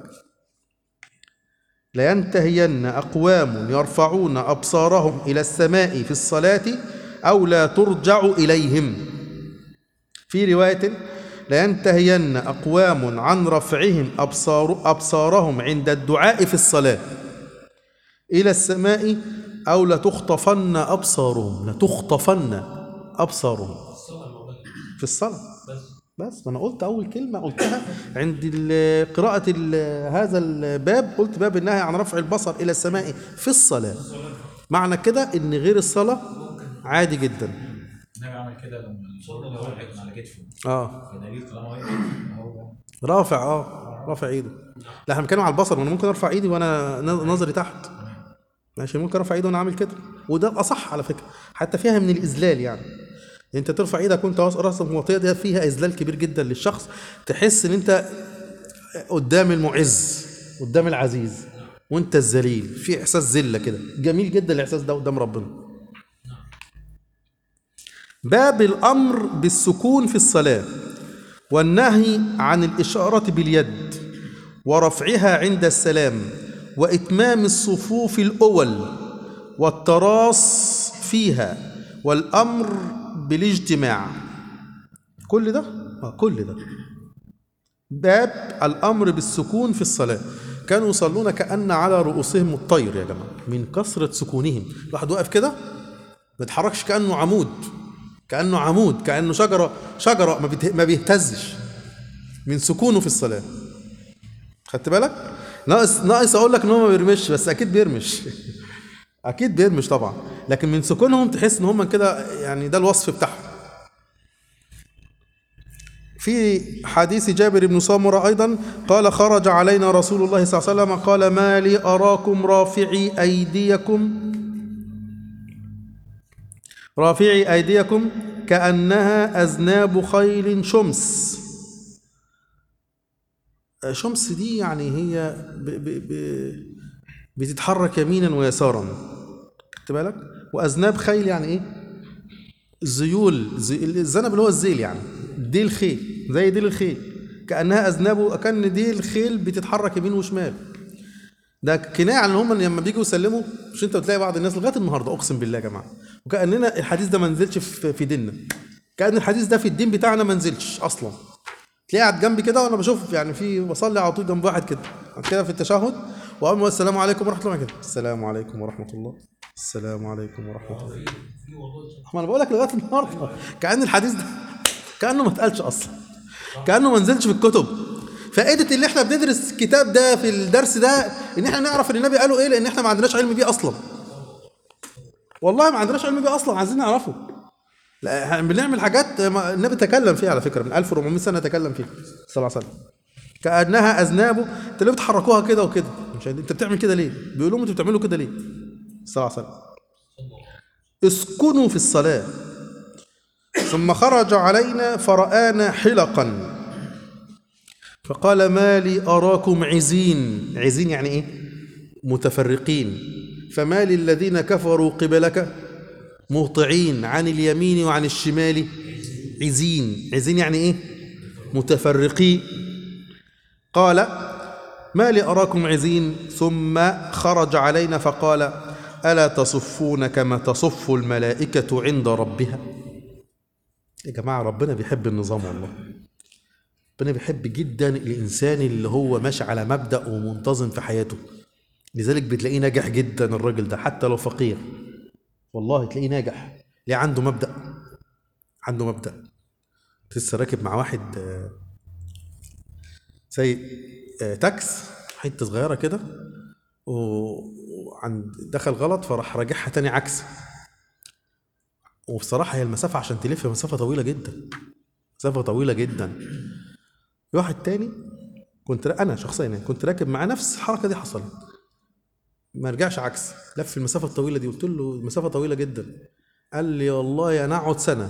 لينتهين أقوام يرفعون أبصارهم إلى السماء في الصلاة أو لا ترجع إليهم في رواية لينتهين أقوام عن رفعهم أبصار أبصارهم عند الدعاء في الصلاة إلى السماء أو لتخطفن أبصارهم لتخطفن أبصارهم في الصلاة بس انا قلت اول كلمه قلتها عند ال- قراءه ال- هذا الباب قلت باب النهي عن رفع البصر الى السماء في الصلاه معنى كده ان غير الصلاه عادي جدا النبي عمل كده لما الصلاه وقعت على كتفه اه فدليل طالما وقعت هو رافع اه رافع ايده لا احنا بنتكلم على البصر وانا ممكن ارفع ايدي وانا ن- نظري تحت ماشي ممكن ارفع ايدي وانا عامل كده وده الاصح على فكره حتى فيها من الاذلال يعني انت ترفع ايدك وانت راسك موطيه دي فيها اذلال كبير جدا للشخص تحس ان انت قدام المعز قدام العزيز وانت الذليل في احساس ذله كده جميل جدا الاحساس ده قدام ربنا باب الامر بالسكون في الصلاه والنهي عن الاشاره باليد ورفعها عند السلام واتمام الصفوف الاول والتراص فيها والامر بالاجتماع كل ده اه كل ده باب الامر بالسكون في الصلاه كانوا يصلون كان على رؤوسهم الطير يا جماعه من كثره سكونهم الواحد واقف كده ما يتحركش كانه عمود كانه عمود كانه شجره شجره ما بته- ما بيهتزش من سكونه في الصلاه خدت بالك ناقص ناقص اقول لك ان هو ما بيرمش بس اكيد بيرمش اكيد بيرمش طبعا لكن من سكونهم تحس ان هم كده يعني ده الوصف بتاعهم في حديث جابر بن سامرة أيضا قال خرج علينا رسول الله صلى الله عليه وسلم قال ما لي أراكم رافعي أيديكم رافعي أيديكم كأنها أذناب خيل شمس شمس دي يعني هي ب ب ب بتتحرك يمينا ويسارا خدت بالك وأذناب خيل يعني إيه زيول زي الذنب اللي هو الزيل يعني ديل خيل زي ديل الخيل كأنها أذنابه كأن ديل الخيل بتتحرك يمين وشمال ده كنايه عن ان هم لما بيجوا يسلموا مش انت بتلاقي بعض الناس لغايه النهارده اقسم بالله يا جماعه وكاننا الحديث ده ما نزلش في في ديننا كان الحديث ده في الدين بتاعنا ما نزلش اصلا تلاقيه قاعد جنبي كده وانا بشوف يعني في بصلي على طول جنب واحد كده كده في التشهد واول ما السلام عليكم ورحمه الله كده السلام عليكم ورحمه الله السلام عليكم ورحمه الله ما انا بقول لك لغايه النهارده كان الحديث ده كانه ما اتقالش اصلا كانه ما نزلش في الكتب فائده اللي احنا بندرس الكتاب ده في الدرس ده ان احنا نعرف ان النبي قاله ايه لان احنا ما عندناش علم بيه اصلا والله ما عندناش علم بيه اصلا عايزين نعرفه لا احنا بنعمل حاجات ما- النبي تكلم فيها على فكره من 1400 سنه تكلم فيها صلى الله عليه وسلم كانها اذنابه انت ليه بتحركوها كده وكده مش عارف- انت بتعمل كده ليه بيقول لهم انتوا بتعملوا كده ليه صلى الله عليه وسلم اسكنوا في الصلاه ثم خرج علينا فرآنا حلقا فقال ما لي أراكم عزين عزين يعني إيه متفرقين فما للذين كفروا قبلك مهطعين عن اليمين وعن الشمال عزين عزين يعني إيه متفرقين قال ما لي أراكم عزين ثم خرج علينا فقال ألا تصفون كما تصف الملائكة عند ربها يا جماعة ربنا بيحب النظام والله ربنا بيحب جدا الإنسان اللي هو ماشي على مبدأ ومنتظم في حياته لذلك بتلاقيه ناجح جدا الراجل ده حتى لو فقير والله تلاقيه ناجح ليه عنده مبدأ عنده مبدأ لسه راكب مع واحد آه، سايق آه، تاكس حته صغيره كده و- وعند دخل غلط فراح راجعها تاني عكس وبصراحه هي المسافه عشان تلف مسافه طويله جدا مسافه طويله جدا في واحد تاني كنت را- انا شخصيا يعني كنت راكب معاه نفس الحركه دي حصلت ما رجعش عكس لف المسافه الطويله دي قلت له المسافه طويله جدا قال لي والله انا اقعد سنه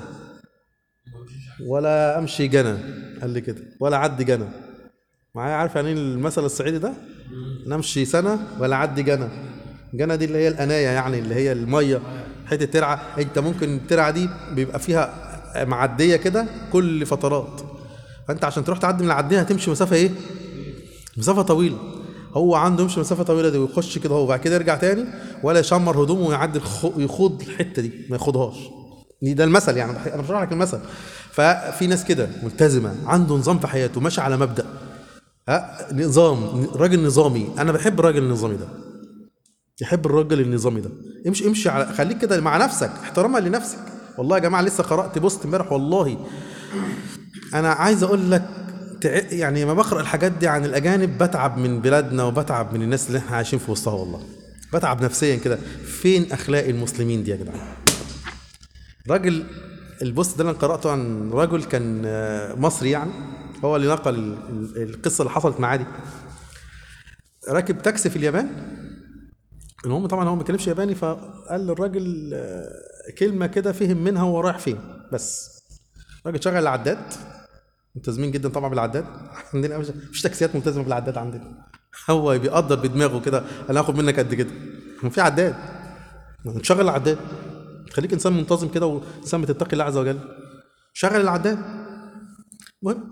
ولا امشي جنى قال لي كده ولا اعدي جنى معايا عارف يعني ايه المثل الصعيدي ده نمشي سنه ولا اعدي جنى جنى دي اللي هي الانايه يعني اللي هي الميه حته ترعه انت ممكن الترعه دي بيبقى فيها معديه كده كل فترات فانت عشان تروح تعدي من العديه هتمشي مسافه ايه مسافه طويله هو عنده يمشي مسافه طويله دي ويخش كده هو بعد كده يرجع تاني ولا يشمر هدومه ويعدي الخ- يخوض الحته دي ما ياخدهاش دي ده المثل يعني انا بشرح لك المثل ففي ناس كده ملتزمه عنده نظام في حياته ماشي على مبدا ها نظام راجل نظامي انا بحب الراجل النظامي ده يحب الراجل النظامي ده امشي امشي على خليك كده مع نفسك احتراما لنفسك والله يا جماعه لسه قرات بوست امبارح والله انا عايز اقول لك تع- يعني لما بقرا الحاجات دي عن الاجانب بتعب من بلادنا وبتعب من الناس اللي احنا عايشين في وسطها والله بتعب نفسيا كده فين اخلاق المسلمين دي يا جدعان راجل البوست ده اللي انا قراته عن رجل كان آه، مصري يعني هو اللي نقل ال- ال- القصه اللي حصلت معاه دي راكب تاكسي في اليابان المهم طبعا هو ما بيتكلمش ياباني فقال للراجل آه، كلمه كده فهم منها هو رايح فين بس الراجل شغل العداد ملتزمين جدا طبعا بالعداد عندنا مش مفيش تاكسيات ملتزمه بالعداد عندنا هو بيقدر بدماغه كده انا هاخد منك قد كده هو في عداد تشغل العداد تخليك انسان منتظم كده وانسان بتتقي الله عز وجل شغل العداد المهم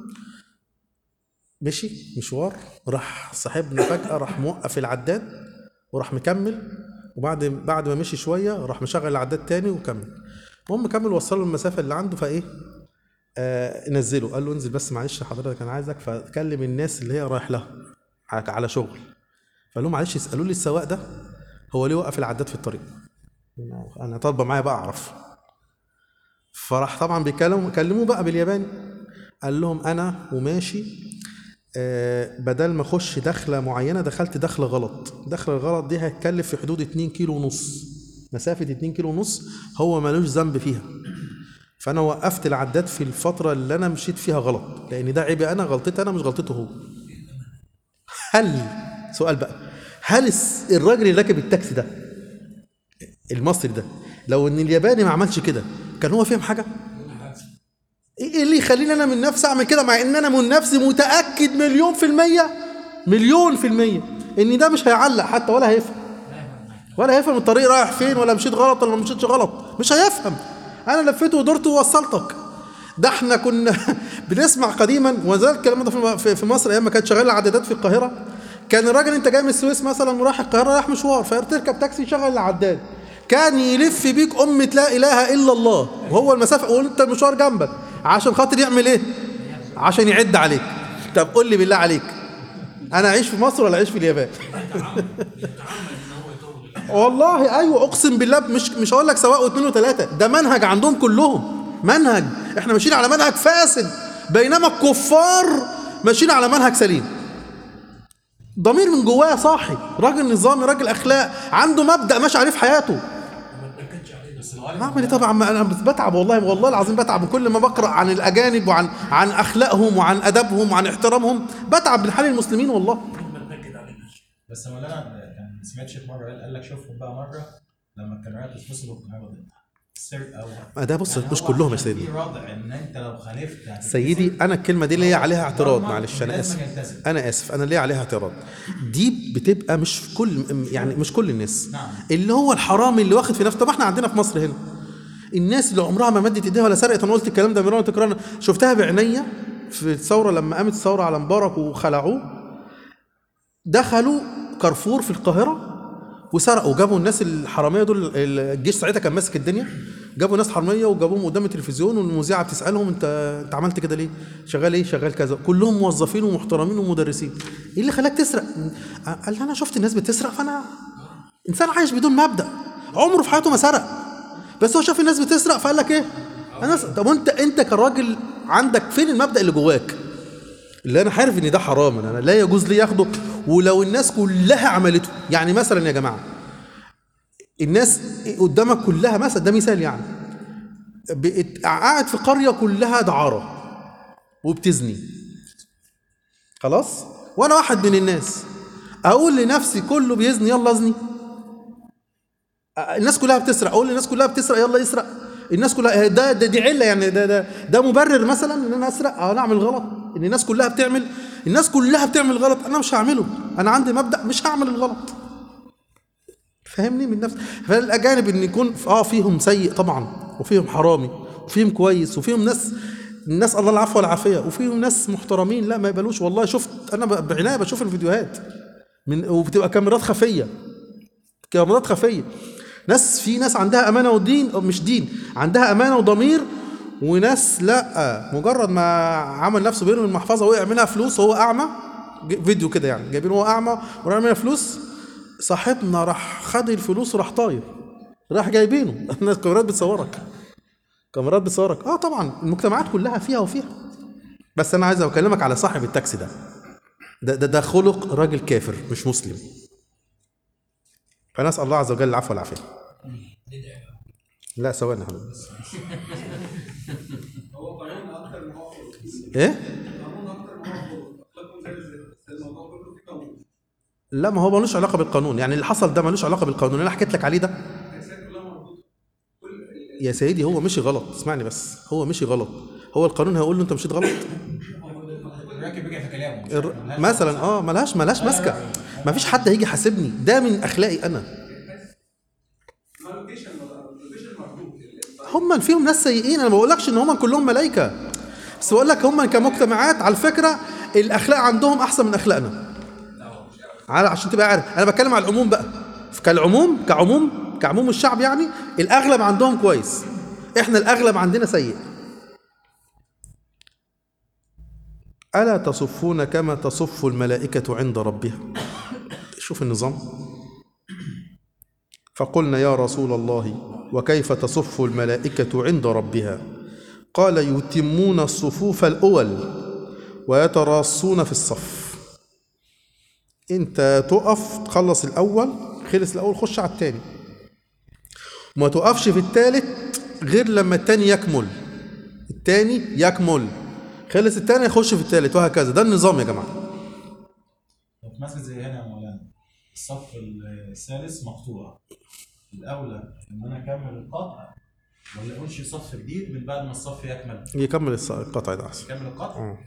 مشي مشوار راح صاحبنا فجأة راح موقف العداد وراح مكمل وبعد بعد ما مشي شوية راح مشغل العداد تاني وكمل المهم كمل وصله المسافة اللي عنده فايه آه نزله قال له انزل بس معلش حضرتك انا عايزك فكلم الناس اللي هي رايح لها على على شغل فقال لهم معلش اسالوا لي السواق ده هو ليه وقف العداد في الطريق انا طالبه معايا بقى اعرف فراح طبعا بيكلموا كلموه بقى بالياباني قال لهم انا وماشي آه، بدل ما اخش دخله معينه دخلت دخله غلط الدخله الغلط دي هتكلف في حدود 2 كيلو ونص مسافه 2 كيلو ونص هو ملوش ذنب فيها فانا وقفت العداد في الفتره اللي انا مشيت فيها غلط لان ده عيبي انا غلطتي انا مش غلطته هو هل سؤال بقى هل الس- الراجل اللي راكب التاكسي ده المصري ده لو ان الياباني ما عملش كده كان هو فاهم حاجه ايه اللي يخليني انا من نفسي اعمل كده مع ان انا من نفسي متاكد مليون في الميه مليون في الميه ان ده مش هيعلق حتى ولا هيفهم ولا هيفهم الطريق رايح فين ولا مشيت غلط ولا ما مشيتش غلط مش هيفهم انا لفيت ودرت ووصلتك ده احنا كنا بنسمع قديما وزال الكلام ده في- في- في مصر ايام ما كانت شغاله عدادات في القاهره كان الراجل انت جاي من السويس مثلا ورايح القاهره رايح مشوار فتركب تاكسي يشغل العداد كان يلف بيك أمة لا إله إلا الله وهو المسافة وأنت المشوار جنبك عشان خاطر يعمل إيه؟ عشان يعد عليك طب قول لي بالله عليك أنا أعيش في مصر ولا أعيش في اليابان؟ والله ايوه اقسم بالله مش مش هقول لك سواء واثنين وثلاثه ده منهج عندهم كلهم منهج احنا ماشيين على منهج فاسد بينما الكفار ماشيين على منهج سليم ضمير من جواه صاحي راجل نظامي راجل اخلاق عنده مبدا ماشي عليه في حياته اعمل ايه طبعا ما انا بتعب والله والله العظيم بتعب كل ما بقرا عن الاجانب وعن عن اخلاقهم وعن ادبهم وعن احترامهم بتعب من حال المسلمين والله بس مولانا كان سمعت شيخ مره قال قال لك شوفهم بقى مره لما كانوا يعرفوا يتفصلوا عوض السرقه و... ما ده بص يعني مش هو كلهم يا عشان سيدي في ردع ان انت لو خالفت هتتفصل. سيدي انا الكلمه دي ليا عليها اعتراض ضربة معلش انا لازم اسف يلتزم. انا اسف انا ليا عليها اعتراض دي بتبقى مش في كل يعني مش كل الناس نعم. اللي هو الحرامي اللي واخد في نفسه طب احنا عندنا في مصر هنا الناس اللي عمرها ما مدت ايديها ولا سرقت انا قلت الكلام ده مرارا وتكرارا شفتها بعينيا في الثوره لما قامت الثوره على مبارك وخلعوه دخلوا كارفور في القاهره وسرقوا جابوا الناس الحراميه دول الجيش ساعتها كان ماسك الدنيا جابوا ناس حراميه وجابوهم قدام التلفزيون والمذيعه بتسالهم انت انت عملت كده ليه؟ شغال ايه؟ شغال كذا كلهم موظفين ومحترمين ومدرسين ايه اللي خلاك تسرق؟ قال لي انا شفت الناس بتسرق فانا انسان عايش بدون مبدا عمره في حياته ما سرق بس هو شاف الناس بتسرق فقال لك ايه؟ انا س... طب انت انت كراجل عندك فين المبدا اللي جواك؟ اللي انا عارف ان ده حرام انا لا يجوز لي ياخده ولو الناس كلها عملته يعني مثلا يا جماعه الناس قدامك كلها مثلا ده مثال يعني بقت قاعد في قريه كلها دعاره وبتزني خلاص وانا واحد من الناس اقول لنفسي كله بيزني يلا ازني الناس كلها بتسرق اقول للناس كلها بتسرق يلا يسرق الناس كلها ده, ده دي عله يعني ده ده ده مبرر مثلا ان انا اسرق او انا اعمل غلط ان الناس كلها بتعمل الناس كلها بتعمل غلط انا مش هعمله انا عندي مبدا مش هعمل الغلط فاهمني من نفس فالاجانب ان يكون اه فيهم سيء طبعا وفيهم حرامي وفيهم كويس وفيهم ناس الناس الله العفو والعافيه وفيهم ناس محترمين لا ما يبالوش والله شفت انا بعنايه بشوف الفيديوهات من وبتبقى كاميرات خفيه كاميرات خفيه ناس في ناس عندها امانه ودين أو مش دين عندها امانه وضمير وناس لا مجرد ما عمل نفسه بيرمي المحفظه وقع منها فلوس وهو اعمى فيديو كده يعني جايبين هو اعمى ورمى منها فلوس صاحبنا راح خد الفلوس وراح طاير راح جايبينه الناس كاميرات بتصورك كاميرات بتصورك اه طبعا المجتمعات كلها فيها وفيها بس انا عايز اكلمك على صاحب التاكسي ده ده ده, ده خلق راجل كافر مش مسلم فنسال الله عز وجل العفو والعافيه لا ثواني يا حبيبي هو قانون اكتر ما هو ايه قانون اكتر ما هو اخلاقهم زي زي الموضوع كله فيه قانون لا ما هو ملوش علاقه بالقانون يعني اللي حصل ده ملوش علاقه بالقانون انا حكيت لك عليه ده الاجساد كلها مربوطه كل يا سيدي هو مشي غلط اسمعني بس هو مشي غلط هو القانون هيقول له انت مشيت غلط راكب بيجي في كلامه مش الر- ملهاش مثلا اه ملهاش ملهاش ماسكه ما فيش حد هيجي يحاسبني ده من اخلاقي انا ما لوكيشن لوكيشن مربوط هم فيهم ناس سيئين انا ما بقولكش ان هم كلهم ملائكه بس بقول لك هم كمجتمعات على فكره الاخلاق عندهم احسن من اخلاقنا على عشان تبقى عارف انا بتكلم على العموم بقى كالعموم كعموم كعموم الشعب يعني الاغلب عندهم كويس احنا الاغلب عندنا سيء الا تصفون كما تصف الملائكه عند ربها شوف النظام فقلنا يا رسول الله وكيف تصف الملائكة عند ربها قال يتمون الصفوف الأول ويتراصون في الصف انت تقف تخلص الأول خلص الأول خش على التاني ما تقفش في التالت غير لما التاني يكمل التاني يكمل خلص التاني يخش في التالت وهكذا ده النظام يا جماعة في مسجد زي هنا يا مولانا الصف الثالث مقطوع الاولى ان انا اكمل القطع ولا انشي صف جديد من بعد ما الصف يكمل يكمل الص- القطع ده احسن اكمل القطع آه.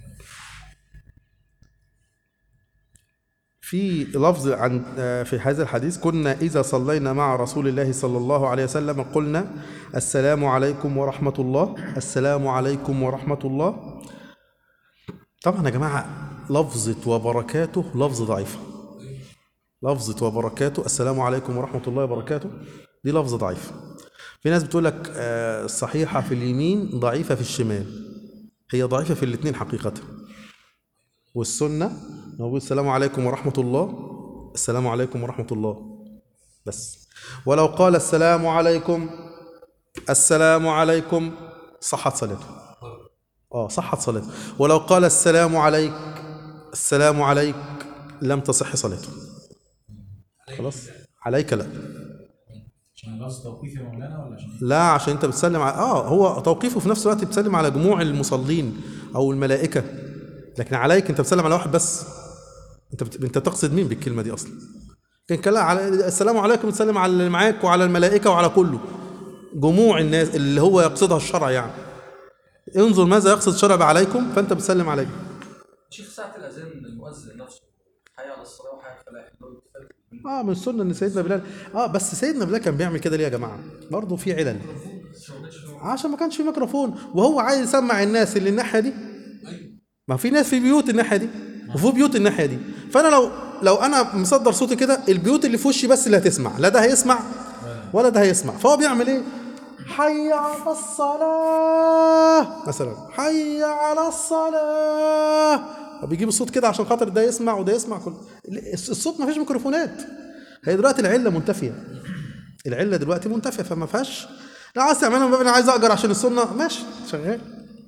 في لفظ عن آه، في هذا الحديث كنا إذا صلينا مع رسول الله صلى الله عليه وسلم قلنا السلام عليكم ورحمة الله السلام عليكم ورحمة الله طبعا يا جماعة لفظة وبركاته لفظ ضعيفة لفظة وبركاته السلام عليكم ورحمة الله وبركاته دي لفظ ضعيف في ناس بتقول لك آه، صحيحة في اليمين ضعيفة في الشمال هي ضعيفة في الاثنين حقيقة والسنة نقول السلام عليكم ورحمة الله السلام عليكم ورحمة الله بس ولو قال السلام عليكم السلام عليكم صحت صلاته اه صحت صلاته ولو قال السلام عليك السلام عليك لم تصح صلاته خلاص عليك لا عشان اللفظ توقيفي يا مولانا ولا عشان ايه؟ لا عشان انت بتسلم على اه هو توقيفه في نفس الوقت بتسلم على جموع المصلين او الملائكه لكن عليك انت بتسلم على واحد بس انت بت... انت تقصد مين بالكلمه دي اصلا كان كلا على السلام عليكم بتسلم على اللي معاك وعلى الملائكه وعلى كله جموع الناس اللي هو يقصدها الشرع يعني انظر ماذا يقصد الشرع بعليكم فانت بتسلم عليكم شيخ ساعة الأذان المؤذن نفسه حي على الصلاة وحي على الفلاح دول اتفاق اه من السنه ان سيدنا بلال اه بس سيدنا بلال كان بيعمل كده ليه يا جماعه برضه في علل عشان ما كانش في ميكروفون وهو عايز يسمع الناس اللي الناحيه دي ما في ناس في بيوت الناحيه دي وفي بيوت الناحيه دي فانا لو لو انا مصدر صوتي كده البيوت اللي في وشي بس اللي هتسمع لا ده هيسمع ولا ده هيسمع فهو بيعمل ايه حي على الصلاه مثلا حي على الصلاه بيجيب الصوت كده عشان خاطر ده يسمع وده يسمع كل الصوت ما فيش ميكروفونات هي دلوقتي العله منتفيه العله دلوقتي منتفيه فما فيهاش لا عايز تعملها من باب انا عايز اجر عشان السنه ماشي شغال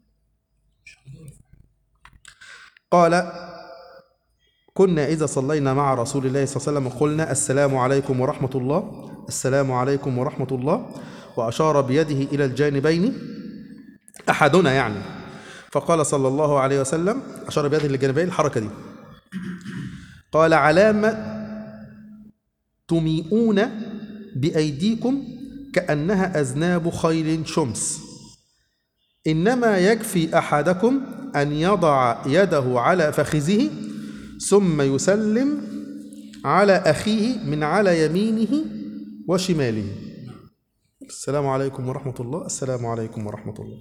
قال كنا إذا صلينا مع رسول الله صلى الله عليه وسلم قلنا السلام عليكم ورحمة الله السلام عليكم ورحمة الله وأشار بيده إلى الجانبين أحدنا يعني فقال صلى الله عليه وسلم أشار بيده للجانبين الحركة دي قال علامة تميئون بأيديكم كأنها أذناب خيل شمس إنما يكفي أحدكم أن يضع يده على فخذه ثم يسلم على أخيه من على يمينه وشماله السلام عليكم ورحمة الله السلام عليكم ورحمة الله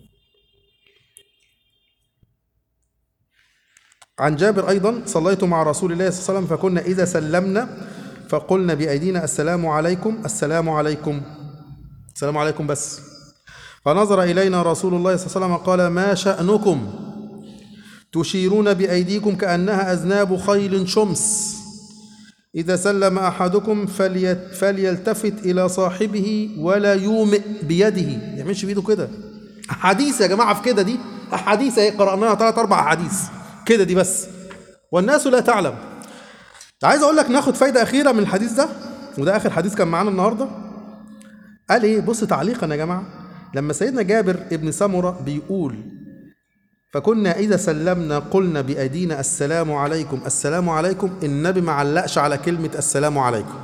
عن جابر أيضا صليت مع رسول الله صلى الله عليه وسلم فكنا إذا سلمنا فقلنا بأيدينا السلام عليكم السلام عليكم السلام عليكم بس فنظر إلينا رسول الله صلى الله عليه وسلم قال ما شأنكم تشيرون بأيديكم كأنها أذناب خيل شمس إذا سلم أحدكم فليت فليلتفت إلى صاحبه ولا يومئ بيده يعملش بإيده كده أحاديث يا جماعة في كده دي أحاديث اهي قرأناها ثلاث أربع أحاديث كده دي بس والناس لا تعلم عايز أقول لك ناخد فايدة أخيرة من الحديث ده وده آخر حديث كان معانا النهارده قال إيه بص تعليقا يا جماعة لما سيدنا جابر ابن سمرة بيقول فكنا إذا سلمنا قلنا بأيدينا السلام عليكم السلام عليكم النبي ما علقش على كلمة السلام عليكم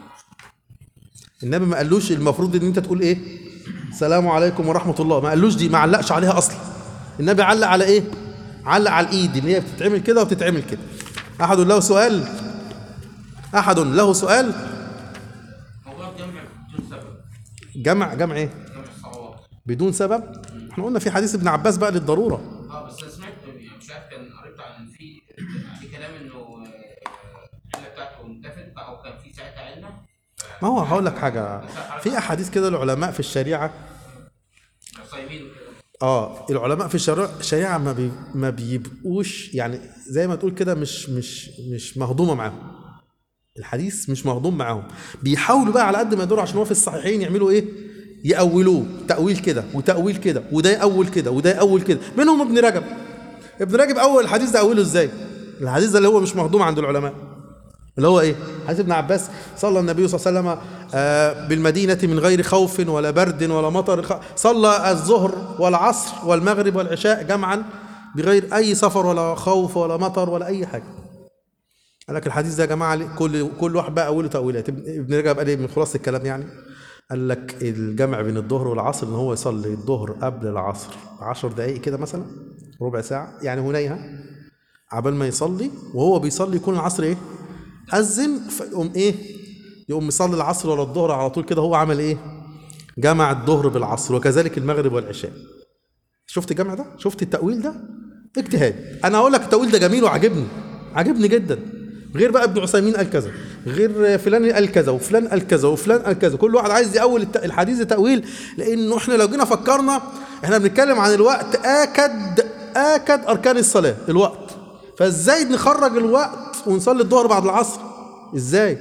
النبي ما قالوش المفروض ان انت تقول ايه السلام عليكم ورحمة الله ما قالوش دي ما علقش عليها اصلا النبي علق على ايه علق على الايد اللي هي بتتعمل كده وبتتعمل كده احد له سؤال احد له سؤال موضوع الجمع بدون سبب جمع جمع ايه جمع الصلوات بدون سبب احنا قلنا في حديث ابن عباس بقى للضرورة اه بس انا سمعت يعني مش عارف كان قريت عن في في كلام انه آه، العله بتاعته انتفت او كان في ساعتها عله ما هو هقول لك حاجة في أحاديث كده العلماء في الشريعة صايمين وكده اه العلماء في الشريعة الشريعة ما بي ما بيبقوش يعني زي ما تقول كده مش مش مش مهضومة معاهم الحديث مش مهضوم معاهم بيحاولوا بقى على قد ما يقدروا عشان هو في الصحيحين يعملوا ايه يأولوه تأويل كده وتأويل كده وده يأول كده وده يأول كده منهم ابن رجب ابن رجب أول الحديث ده أوله ازاي الحديث ده اللي هو مش مهضوم عند العلماء اللي هو ايه حديث ابن عباس صلى النبي صلى الله عليه وسلم آه، بالمدينة من غير خوف ولا برد ولا مطر خ- صلى الظهر والعصر والمغرب والعشاء جمعا بغير أي سفر ولا خوف ولا مطر ولا أي حاجة قال لك الحديث ده يا جماعة ليه- كل كل واحد بقى أوله تأويلات ابن ابن رجب قال ايه من خلاصة الكلام يعني قال لك الجمع بين الظهر والعصر ان هو يصلي الظهر قبل العصر عشر دقايق كده مثلا ربع ساعة يعني هنيها عبال ما يصلي وهو بيصلي يكون العصر ايه أذن فيقوم ايه يقوم يصلي العصر ولا الظهر على طول كده هو عمل ايه جمع الظهر بالعصر وكذلك المغرب والعشاء شفت الجمع ده شفت التأويل ده اجتهاد انا هقول لك التأويل ده جميل وعجبني عجبني جدا غير بقى ابن عثيمين قال كذا غير فلان قال كذا وفلان قال كذا وفلان قال كذا كل واحد عايز يأول الت- الحديث تأويل لانه احنا لو جينا فكرنا احنا بنتكلم عن الوقت اكد اكد اركان الصلاه الوقت فازاي نخرج الوقت ونصلي الظهر بعد العصر ازاي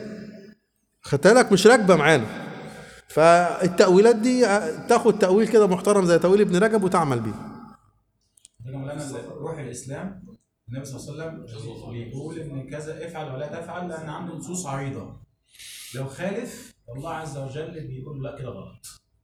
خدت بالك مش راكبه معانا فالتأويلات دي تاخد تأويل كده محترم زي تأويل ابن رجب وتعمل بيه ده مولانا روح الاسلام النبي صلى الله عليه وسلم بيقول ان كذا افعل ولا تفعل لان عنده نصوص عريضه لو خالف الله عز وجل بيقول له لا كده غلط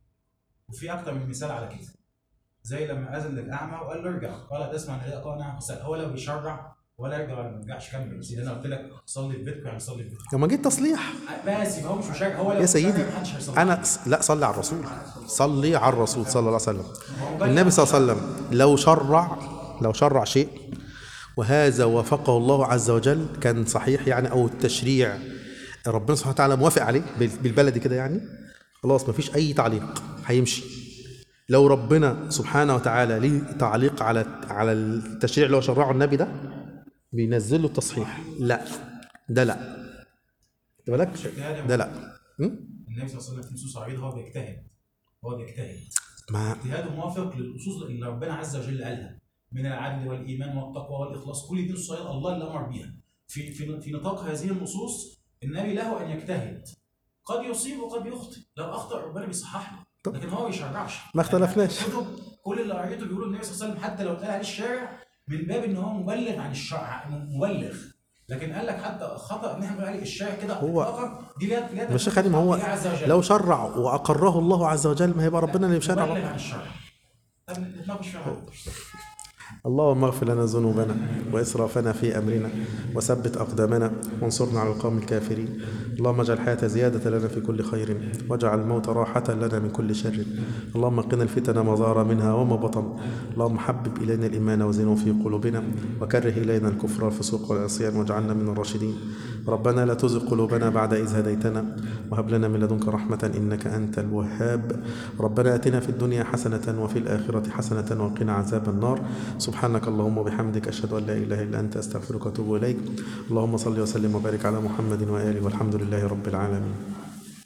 وفي اكتر من مثال على كده زي لما اذن للاعمى وقال له ارجع قال تسمع نداء قال نعم قال هو لو بيشرع ولا يرجع ولا ما يرجعش كمل بس انا قلت لك صلي في بيتكم يعني صلي في بيتكم لما جيت تصليح بس يبقى هو مش مشرع هو لو يا سيدي مشرع محدش هيصلي. انا لا صلي على الرسول صلي على الرسول صلى الله عليه وسلم النبي صلى الله عليه وسلم لو شرع لو شرع شيء وهذا وافقه الله عز وجل كان صحيح يعني او التشريع ربنا سبحانه وتعالى موافق عليه بال- بالبلدي كده يعني خلاص مفيش اي تعليق هيمشي لو ربنا سبحانه وتعالى ليه تعليق على على التشريع اللي هو شرعه النبي ده بينزل له التصحيح لا ده لا خد بالك ده لا م? النبي صلى الله عليه وسلم في نصوص عريضه هو بيجتهد هو بيجتهد ما اجتهاده موافق للنصوص اللي ربنا عز وجل قالها من العدل والايمان والتقوى والاخلاص كل دي نصوص الله اللي امر بيها في في في نطاق هذه النصوص النبي له ان يجتهد قد يصيب وقد يخطئ لو اخطا ربنا بيصحح له طب. لكن هو ما بيشرعش ما اختلفناش. يعني الكتب كل اللي قريته بيقولوا النبي صلى الله عليه وسلم حتى لو اتقال عليه الشارع من باب ان هو مبلغ عن الشرع مبلغ لكن قال لك حتى خطا ان احنا بنقول عليه الشارع كده هو- إطلاقاً، دي لا لا يا شيخ علي ما هو الله عز وجل. لو شرع واقره الله عز وجل ما هيبقى ربنا اللي بيشرع مبلغ برضه. عن الشرع طب نتناقش في حاجه اللهم اغفر لنا ذنوبنا واسرافنا في امرنا وثبت اقدامنا وانصرنا على القوم الكافرين اللهم اجعل الحياه زياده لنا في كل خير واجعل الموت راحه لنا من كل شر اللهم قنا الفتن ما ظهر منها وما بطن اللهم حبب الينا الايمان وزنه في قلوبنا وكره الينا الكفر والفسوق والعصيان واجعلنا من الراشدين ربنا لا تزغ قلوبنا بعد إذ هديتنا وهب لنا من لدنك رحمة إنك أنت الوهاب ربنا آتنا في الدنيا حسنة وفي الآخرة حسنة وقنا عذاب النار سبحانك اللهم وبحمدك أشهد أن لا إله إلا أنت أستغفرك وأتوب إليك اللهم صل وسلم وبارك على محمد وآله والحمد لله رب العالمين